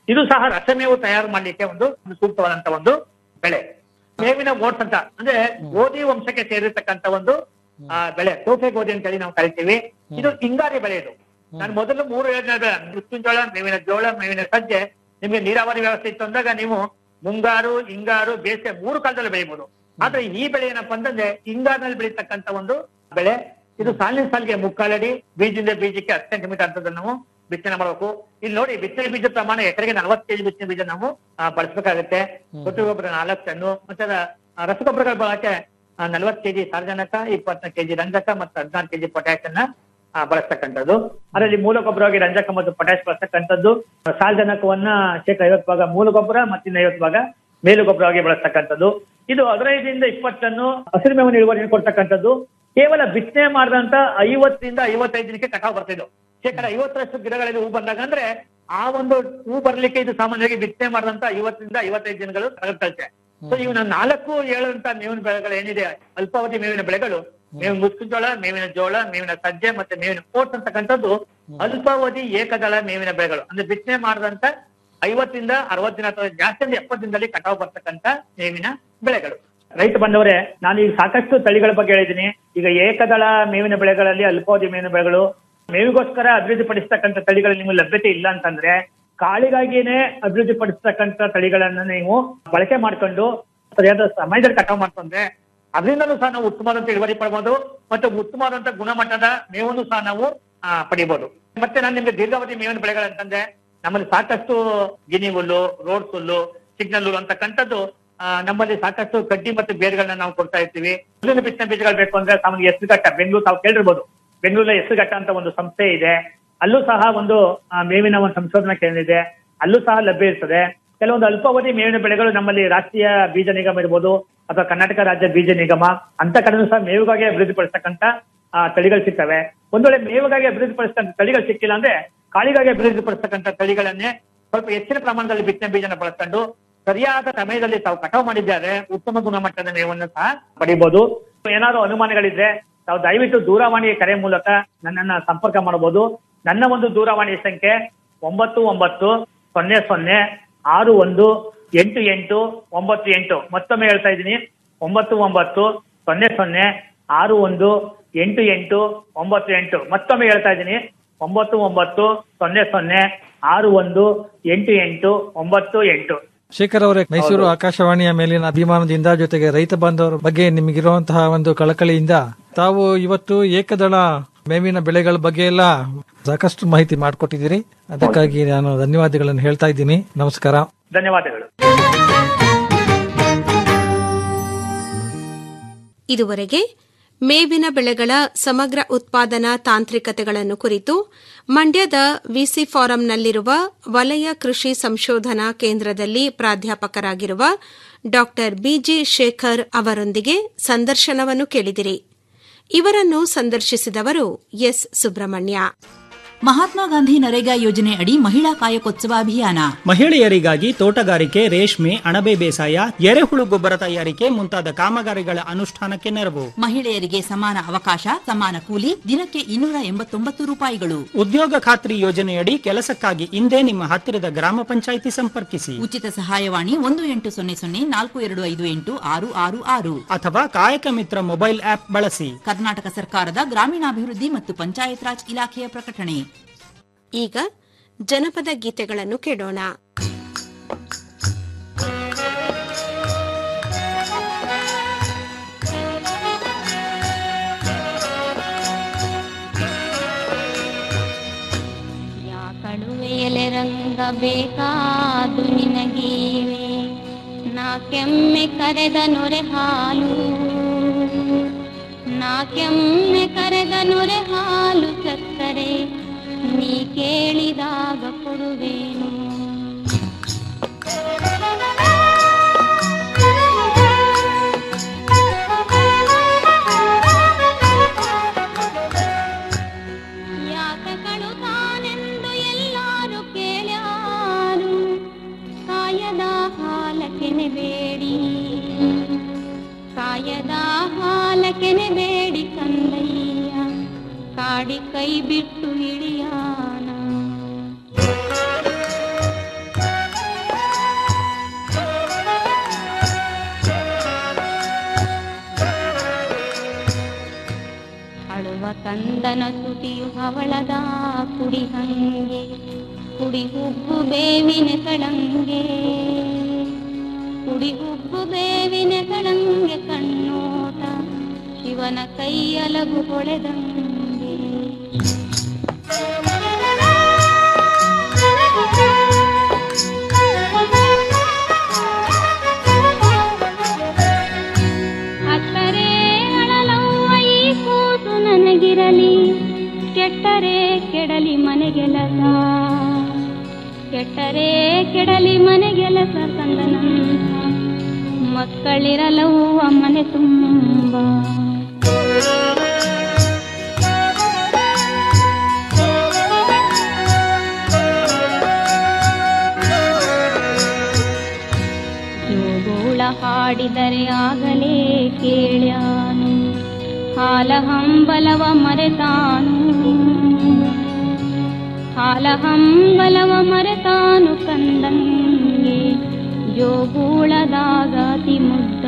ಇದು ಸಹ ರಸಮೇವು ತಯಾರು ಮಾಡ್ಲಿಕ್ಕೆ ಒಂದು ಒಂದು ಸೂಕ್ತವಾದಂತ ಒಂದು ಬೆಳೆ ಮೇವಿನ ಓಟ್ಸ್ ಅಂತ ಅಂದ್ರೆ ಗೋಧಿ ವಂಶಕ್ಕೆ ಸೇರಿರ್ತಕ್ಕಂತ ಒಂದು ಆ, ಬೆಳೆ ತೋಫೆ ಗೋಧಿ ಅಂತ ಹೇಳಿ ನಾವು ಕರಿತೀವಿ ಇದು ಹಿಂಗಾರಿ ಬೆಳೆ ಇದು ನಾನು ಮೊದಲು ಮೂರು ಹೇಳಿದ ಮೃತ್ಯುಂಜೋಳ ಮೇವಿನ ಜೋಳ ಮೇವಿನ ಸಜ್ಜೆ ನಿಮಗೆ ನೀರಾವರಿ ವ್ಯವಸ್ಥೆ ಇತ್ತು ಅಂದಾಗ ನೀವು ಮುಂಗಾರು ಹಿಂಗಾರು ಬೇಸಿಗೆ ಮೂರು ಕಾಲದಲ್ಲಿ ಬೆಳಿಬಹುದು ಆದ್ರೆ ಈ ಬೆಳೆ ಏನಪ್ಪಾ ಅಂತಂದ್ರೆ ಹಿಂಗಾರಿನಲ್ಲಿ ಬೆಳೀತಕ್ಕಂತ ಒಂದು ಬೆಳೆ ಇದು ಸಾಲಿನ ಸಾಲಿಗೆ ಮುಕ್ಕಾಲಡಿ ಬೀಜದಿಂದ ಬೀಜಕ್ಕೆ ಹತ್ತು ಸೆಂಟಿಮೀಟರ್ ಅಂತದಲ್ಲಿ ನಾವು ಬಿತ್ತನೆ ಮಾಡಬೇಕು ಇಲ್ಲಿ ನೋಡಿ ಬಿತ್ತನೆ ಬೀಜ ಪ್ರಮಾಣ ಎಕರೆಗೆ ನಲವತ್ತು ಕೆಜಿ ಬಿತ್ತನೆ ಬೀಜ ನಾವು ಆ, ಬಳಸಬೇಕಾಗುತ್ತೆ ಕೊಟ್ಟಿಗೆ ಗೊಬ್ಬರ ನಾಲ್ಕು ಟನ್ನು ಮತ್ತೆ ಅದ- ಆ, ರಸಗೊಬ್ಬರಗಳ ಬಳಕೆ ನಲವತ್ತು ಕೆಜಿ ಸಾರಜನಕ ಇಪ್ಪತ್ನಾಲ್ಕು ಕೆಜಿ ರಂಜಕ ಮತ್ತು ಹದಿನಾರು ಕೆಜಿ ಪೊಟ್ಯಾಶ್ ಅನ್ನ ಆ, ಬಳಸ್ತಕ್ಕಂಥದ್ದು ಅದರಲ್ಲಿ ಮೂಲ ಗೊಬ್ಬರವಾಗಿ ರಂಜಕ ಮತ್ತು ಪೊಟ್ಯಾಶ್ ಬಳಸ್ತಕ್ಕಂಥದ್ದು ಸಾರಜನಕವನ್ನ ಶೇಕಡ ಐವತ್ತು ಭಾಗ ಮೂಲ ಗೊಬ್ಬರ ಮತ್ತು ಇನ್ನು ಐವತ್ತು ಭಾಗ ಮೇಲು ಗೊಬ್ಬರವಾಗಿ ಬಳಸ್ತಕ್ಕಂಥದ್ದು ಇದು ಹದಿನೈದರಿಂದ ಇಪ್ಪತ್ತನ್ನು ಹಸಿರು ಮೇವಿನ ಇಳುವರಿಯನ್ನು ಕೊಡ್ತಕ್ಕಂಥದ್ದು ಕೇವಲ ಬಿತ್ತನೆ ಮಾಡಿದಂತ ಐವತ್ತರಿಂದ ಐವತ್ತೈದು ದಿನಕ್ಕೆ ಕಟಾವು ಬರ್ತಿದ್ದು ಶೇಕಡ ಐವತ್ತರಷ್ಟು ಗಿಡಗಳಲ್ಲಿ ಹೂ ಬಂದಾಗ ಅಂದ್ರೆ ಆ ಒಂದು ಹೂ ಬರ್ಲಿಕ್ಕೆ ಇದು ಸಾಮಾನ್ಯವಾಗಿ ಬಿತ್ತನೆ ಮಾಡಿದಂತ ಐವತ್ತರಿಂದ ಐವತ್ತೈದು ದಿನಗಳು ತಗೊಳ್ತೈತೆ ಸೊ ಇವು ನಾವು ನಾಲ್ಕು ಏಳಂತ ಮೇವಿನ ಬೆಳೆಗಳು ಏನಿದೆ ಅಲ್ಪಾವಧಿ ಮೇವಿನ ಬೆಳೆಗಳು ಮೇವಿನ ಮುಸ್ಕುಜೋಳ ಮೇವಿನ ಜೋಳ ಮೇವಿನ ಸಜ್ಜೆ ಮತ್ತೆ ಮೇವಿನ ಓಟ್ಸ್ ಅಂತಕ್ಕಂಥದ್ದು ಅಲ್ಪಾವಧಿ ಏಕದಳ ಮೇವಿನ ಬೆಳೆಗಳು ಅಂದ್ರೆ ಬಿತ್ತನೆ ಮಾಡಿದಂತ ಐವತ್ತಿಂದ ಅರವತ್ತು ದಿನ ಅಥವಾ ಜಾಸ್ತಿ ಅಂದ್ರೆ ಎಪ್ಪತ್ತು ದಿನದಲ್ಲಿ ಕಟಾವು ಬರ್ತಕ್ಕಂತ ಮೇವಿನ ಬೆಳೆಗಳು ರೈತ ಬಂದವರೇ ನಾನು ಈಗ ಸಾಕಷ್ಟು ತಳಿಗಳ ಬಗ್ಗೆ ಹೇಳಿದ್ದೀನಿ ಈಗ ಏಕದಳ ಮೇವಿನ ಬೆಳೆಗಳಲ್ಲಿ ಅಲ್ಪಾವಧಿ ಮೇವಿನ ಬೆಳೆಗಳು ಮೇವಿಗೋಸ್ಕರ ಅಭಿವೃದ್ಧಿ ಪಡಿಸ್ತಕ್ಕಂಥ ತಳಿಗಳು ನಿಮಗೆ ಲಭ್ಯತೆ ಇಲ್ಲ ಅಂತಂದ್ರೆ ಕಾಳಿಗಾಗಿನೇ ಅಭಿವೃದ್ಧಿ ಪಡಿಸ್ತಕ್ಕಂಥ ತಳಿಗಳನ್ನ ನೀವು ಬಳಕೆ ಮಾಡ್ಕೊಂಡು ಸರಿಯಾದ ಸಮಯದಲ್ಲಿ ಕಟಾವು ಮಾಡ್ಕೊಂಡ್ರೆ ಅದರಿಂದಲೂ ಸಹ ನಾವು ಉತ್ತಮವಾದಂತ ಇಳುವರಿ ಪಡ್ಬೋದು ಮತ್ತೆ ಉತ್ತಮವಾದಂತ ಗುಣಮಟ್ಟದ ಮೇವನ್ನು ಸಹ ನಾವು ಆ, ಪಡಿಬಹುದು ಮತ್ತೆ ನಾನು ನಿಮ್ಗೆ ದೀರ್ಘಾವಧಿ ಮೇವಿನ ಬೆಳೆಗಳಂತಂದ್ರೆ ನಮ್ಮಲ್ಲಿ ಸಾಕಷ್ಟು ಗಿನಿ ಹುಲ್ಲು ರೋಡ್ ಹುಲ್ಲು ಸಿಗ್ನಲ್ ಹುಲ್ಲು ಅಂತಕ್ಕಂಥದ್ದು ಆ, ನಮ್ಮಲ್ಲಿ ಸಾಕಷ್ಟು ಕಡ್ಡಿ ಮತ್ತು ಬೇರುಗಳನ್ನ ನಾವು ಕೊಡ್ತಾ ಇರ್ತೀವಿ ಹುಲ್ಲಿನ ಬಿತ್ತನೆ ಬೀಜಗಳು ಬೇಕು ಅಂದ್ರೆ ಸಾಮಾನ್ಯ ಹೆಸರುಘಟ್ಟ ಬೆಂಗಳೂರು ತಾವು ಕೇಳಿರ್ಬೋದು ಬೆಂಗಳೂರಲ್ಲಿ ಹೆಸರುಘಟ್ಟ ಅಂತ ಒಂದು ಸಂಸ್ಥೆ ಇದೆ ಅಲ್ಲೂ ಸಹ ಒಂದು ಆ, ಮೇವಿನ ಒಂದು ಸಂಶೋಧನಾ ಕೇಂದ್ರ ಇದೆ ಅಲ್ಲೂ ಸಹ ಲಭ್ಯ ಇರ್ತದೆ ಕೆಲವೊಂದು ಅಲ್ಪಾವಧಿ ಮೇವಿನ ಬೆಳೆಗಳು ನಮ್ಮಲ್ಲಿ ರಾಷ್ಟ್ರೀಯ ಬೀಜ ನಿಗಮ ಇರ್ಬೋದು ಅಥವಾ ಕರ್ನಾಟಕ ರಾಜ್ಯ ಬೀಜ ನಿಗಮ ಅಂತ ಕಡೆನೂ ಸಹ ಮೇವಿಗಾಗಿ ಅಭಿವೃದ್ಧಿ ಪಡಿಸ್ತಕ್ಕಂತ ಆ, ತಳಿಗಳು ಸಿಗ್ತವೆ ಒಂದ್ ವೇಳೆ ಮೇವಿಗಾಗಿ ಅಭಿವೃದ್ಧಿ ಪಡಿಸ್ತಕ್ಕಂಥ ತಳಿಗಳು ಸಿಕ್ಕಿಲ್ಲ ಅಂದ್ರೆ ಕಾಳಿಗಾಗಿ ಅಭಿವೃದ್ಧಿ ಪಡಿಸ್ತಕ್ಕಂಥ ತಳಿಗಳನ್ನೇ ಸ್ವಲ್ಪ ಹೆಚ್ಚಿನ ಪ್ರಮಾಣದಲ್ಲಿ ಬಿತ್ತನೆ ಬೀಜನ ಬಳಸ್ಕೊಂಡು ಸರಿಯಾದ ಸಮಯದಲ್ಲಿ ತಾವು ಕಟಾವು ಮಾಡಿದ್ದಾರೆ ಉತ್ತಮ ಗುಣಮಟ್ಟದ ಮೇವನ್ನು ಸಹ ಪಡಿಬಹುದು ಏನಾದ್ರು ಅನುಮಾನಗಳಿದ್ರೆ ತಾವು ದಯವಿಟ್ಟು ದೂರವಾಣಿ ಕರೆ ಮೂಲಕ ನನ್ನನ್ನ ಸಂಪರ್ಕ ಮಾಡಬಹುದು ನನ್ನ ಒಂದು ದೂರವಾಣಿ ಸಂಖ್ಯೆ ಒಂಬತ್ತು ಒಂಬತ್ತು ಸೊನ್ನೆ ಸೊನ್ನೆ ಆರು ಒಂದು ಎಂಟು ಎಂಟು ಒಂಬತ್ತು ಎಂಟು ಮತ್ತೊಮ್ಮೆ ಹೇಳ್ತಾ ಇದ್ದೀನಿ ಒಂಬತ್ತು ಒಂಬತ್ತು ಸೊನ್ನೆ ಸೊನ್ನೆ ಆರು ಒಂದು ಎಂಟು ಎಂಟು ಒಂಬತ್ತು ಎಂಟು ಮತ್ತೊಮ್ಮೆ ಹೇಳ್ತಾ ಇದ್ದೀನಿ ಒಂಬತ್ತು ಒಂಬತ್ತು ಸೊನ್ನೆ ಸೊನ್ನೆ ಆರು ಒಂದು ಎಂಟು ಎಂಟು ಒಂಬತ್ತು ಎಂಟು ಶೇಖರ್ ಅವರೇ ಮೈಸೂರು ಆಕಾಶವಾಣಿಯ ಮೇಲಿನ ಅಭಿಮಾನದಿಂದ ಜೊತೆಗೆ ರೈತ ಬಾಂಧವರ ಬಗ್ಗೆ ನಿಮಗಿರುವಂತಹ ಒಂದು ಕಳಕಳಿಯಿಂದ ತಾವು ಇವತ್ತು ಏಕದಳ ಮೇವಿನ ಬೆಳೆಗಳ ಬಗ್ಗೆ ಎಲ್ಲ ಸಾಕಷ್ಟು ಮಾಹಿತಿ ಮಾಡಿಕೊಟ್ಟಿದ್ದೀರಿ ಅದಕ್ಕಾಗಿ ನಾನು ಧನ್ಯವಾದಗಳನ್ನು ಹೇಳ್ತಾ ಇದ್ದೀನಿ ನಮಸ್ಕಾರ ಧನ್ಯವಾದಗಳು ಇದುವರೆಗೆ ಮೇವಿನ ಬೆಳೆಗಳ ಸಮಗ್ರ ಉತ್ಪಾದನಾ ತಾಂತ್ರಿಕತೆಗಳನ್ನು ಕುರಿತು ಮಂಡ್ಯದ ವಿಸಿ ಫಾರಂನಲ್ಲಿರುವ ವಲಯ ಕೃಷಿ ಸಂಶೋಧನಾ ಕೇಂದ್ರದಲ್ಲಿ ಪ್ರಾಧ್ಯಾಪಕರಾಗಿರುವ ಡಾ ಬಿಜಿ ಶೇಖರ್ ಅವರೊಂದಿಗೆ ಸಂದರ್ಶನವನ್ನು ಕೇಳಿದಿರಿ ಇವರನ್ನು ಸಂದರ್ಶಿಸಿದವರು ಎಸ್ ಸುಬ್ರಹ್ಮಣ್ಯ ಮಹಾತ್ಮ ಗಾಂಧಿ ನರೇಗಾ ಯೋಜನೆ ಅಡಿ ಮಹಿಳಾ ಕಾಯಕೋತ್ಸವ ಅಭಿಯಾನ ಮಹಿಳೆಯರಿಗಾಗಿ ತೋಟಗಾರಿಕೆ ರೇಷ್ಮೆ ಅಣಬೆ ಬೇಸಾಯ ಎರೆಹುಳು ಗೊಬ್ಬರ ತಯಾರಿಕೆ ಮುಂತಾದ ಕಾಮಗಾರಿಗಳ ಅನುಷ್ಠಾನಕ್ಕೆ ನೆರವು ಮಹಿಳೆಯರಿಗೆ ಸಮಾನ ಅವಕಾಶ ಸಮಾನ ಕೂಲಿ ದಿನಕ್ಕೆ ಇನ್ನೂರ ಎಂಬತ್ತೊಂಬತ್ತು ರೂಪಾಯಿಗಳು ಉದ್ಯೋಗ ಖಾತ್ರಿ ಯೋಜನೆಯಡಿ ಕೆಲಸಕ್ಕಾಗಿ ಇಂದೇ ನಿಮ್ಮ ಹತ್ತಿರದ ಗ್ರಾಮ ಪಂಚಾಯಿತಿ ಸಂಪರ್ಕಿಸಿ ಉಚಿತ ಸಹಾಯವಾಣಿ ಒಂದು ಎಂಟು ಸೊನ್ನೆ ಸೊನ್ನೆ ನಾಲ್ಕು ಎರಡು ಐದು ಎಂಟು ಆರು ಆರು ಆರು ಅಥವಾ ಕಾಯಕ ಮಿತ್ರ ಮೊಬೈಲ್ ಆಪ್ ಬಳಸಿ ಕರ್ನಾಟಕ ಸರ್ಕಾರದ ಗ್ರಾಮೀಣಾಭಿವೃದ್ಧಿ ಮತ್ತು ಪಂಚಾಯತ್ ರಾಜ್ ಇಲಾಖೆಯ ಪ್ರಕಟಣೆ ಈಗ ಜನಪದ ಗೀತೆಗಳನ್ನು ಕೇಳೋಣ ಕಳುವೆಯಲೆ ರಂಗ ಬೇಕಾದು ನಿನಗೀವೆ ನಾ ಕೆಮ್ಮೆ ಕರೆದ ನೊರೆ ಹಾಲು ನಾ ಕೆಮ್ಮೆ ಕರೆದ ನೊರೆ ಹಾಲು ಸಕ್ಕರೆ ನೀ ಕೇಳಿದಾಗ ಕೊಡುವೇನು ಯಾಕ ಕಳುತ್ತಾನೆಂದು ಎಲ್ಲಾರು ಕೇಳ್ಯಾರು ಕಾಯದ ಹಾಲಕೆನೆ ಬೇಡಿ ಕಾಯದ ಹಾಲಕೆನೆ ಬೇಡಿ ಕಂದಯ್ಯ ಕಾಡಿ ಕೈ ಬಿಟ್ಟು ಇಳಿಯಾನ ಶಿವನ ತುಟಿಯು ಹವಳದ ಕುಡಿ ಹಂಗೆ ಕುಡಿ ಹುಬ್ಬು ಬೇವಿನ ಕಳಂಗೆ ಕುಡಿ ಹುಬ್ಬು ಬೇವಿನ ಕಳಂಗೆ ಕಣ್ಣೋಟ ಶಿವನ ಕೈಯಲಗು ಹೊಳೆದಂಗೆ ಅತ್ತರೆ ಅಳಲವ್ವ ಈ ಕೂಸು ನನಗಿರಲಿ ಕೆಟ್ಟರೆ ಕೆಡಲಿ ಮನೆಗೆಲಸ ಕೆಟ್ಟರೆ ಕೆಡಲಿ ಮನೆಗೆಲಸ ಕಂದನಂತ ಮಕ್ಕಳಿರಲವ್ವ ಮನೆ ತುಂಬ ಜೋಗೋಳ ಹಾಡಿದರೆ ಆಗಲೇ ಕೇಳ್ಯಾನು ಹಾಲ ಹಂಬಲವ ಮರೆತಾನು ಹಾಲ ಹಂಬಲವ ಮರೆತಾನು ಕಂದಂಗೆ ಜೋಗೂಳದಾಗ ಅತಿ ಮುದ್ದ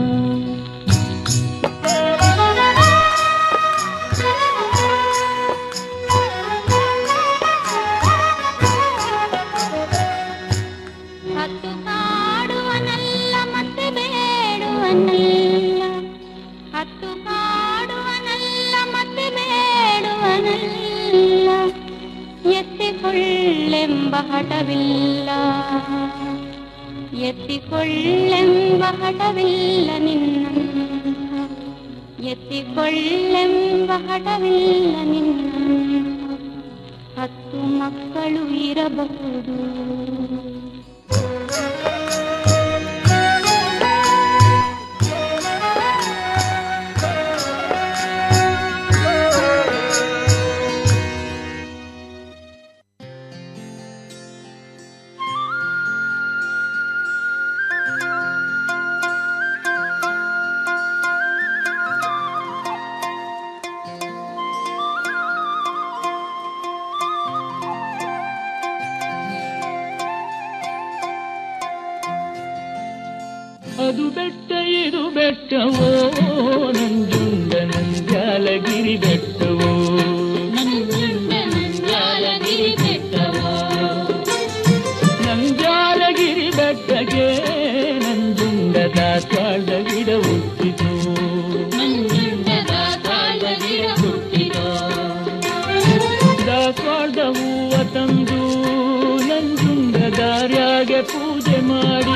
ಹತ್ತು ಕಾಡುವನಲ್ಲ ಮತ್ತೆ ಬೇಡುವನಲ್ಲ ಹತ್ತು ಕಾಡುವನಲ್ಲ ಮತ್ತೆ ಬೇಡುವನಲ್ಲ ಎತ್ತಿಕೊಳ್ಳೆಂಬ ಹಠವಿಲ್ಲ ಎತ್ತಿಕೊಳ್ಳೆಂಬ ಹಠವಿಲ್ಲ ನಿನ್ನ ಎತ್ತಿಕೊಳ್ಳೆಂಬ ಹಠವಿಲ್ಲ ನಿನ್ನ ಹತ್ತು ಮಕ್ಕಳು ಇರಬಹುದು ಅದು ಬೆಟ್ಟ ಇದು ಬೆಟ್ಟವೋ ನಂಜುಂಡ ನಂಜಾಲಗಿರಿ ಬೆಟ್ಟವೋ ನಂಜಾಲಗಿರಿ ಬೆಟ್ಟಕ್ಕೆ ನಂಜುಂಡ ದಾಸವಾಳದ ಗಿಡ ಹುಟ್ಟಿತು ದಾಸವಾಳದ ಹೂವ ತಂದು ನಂಜುಂಡ ದಾರ್ಯಾಗೆ ಪೂಜೆ ಮಾಡಿ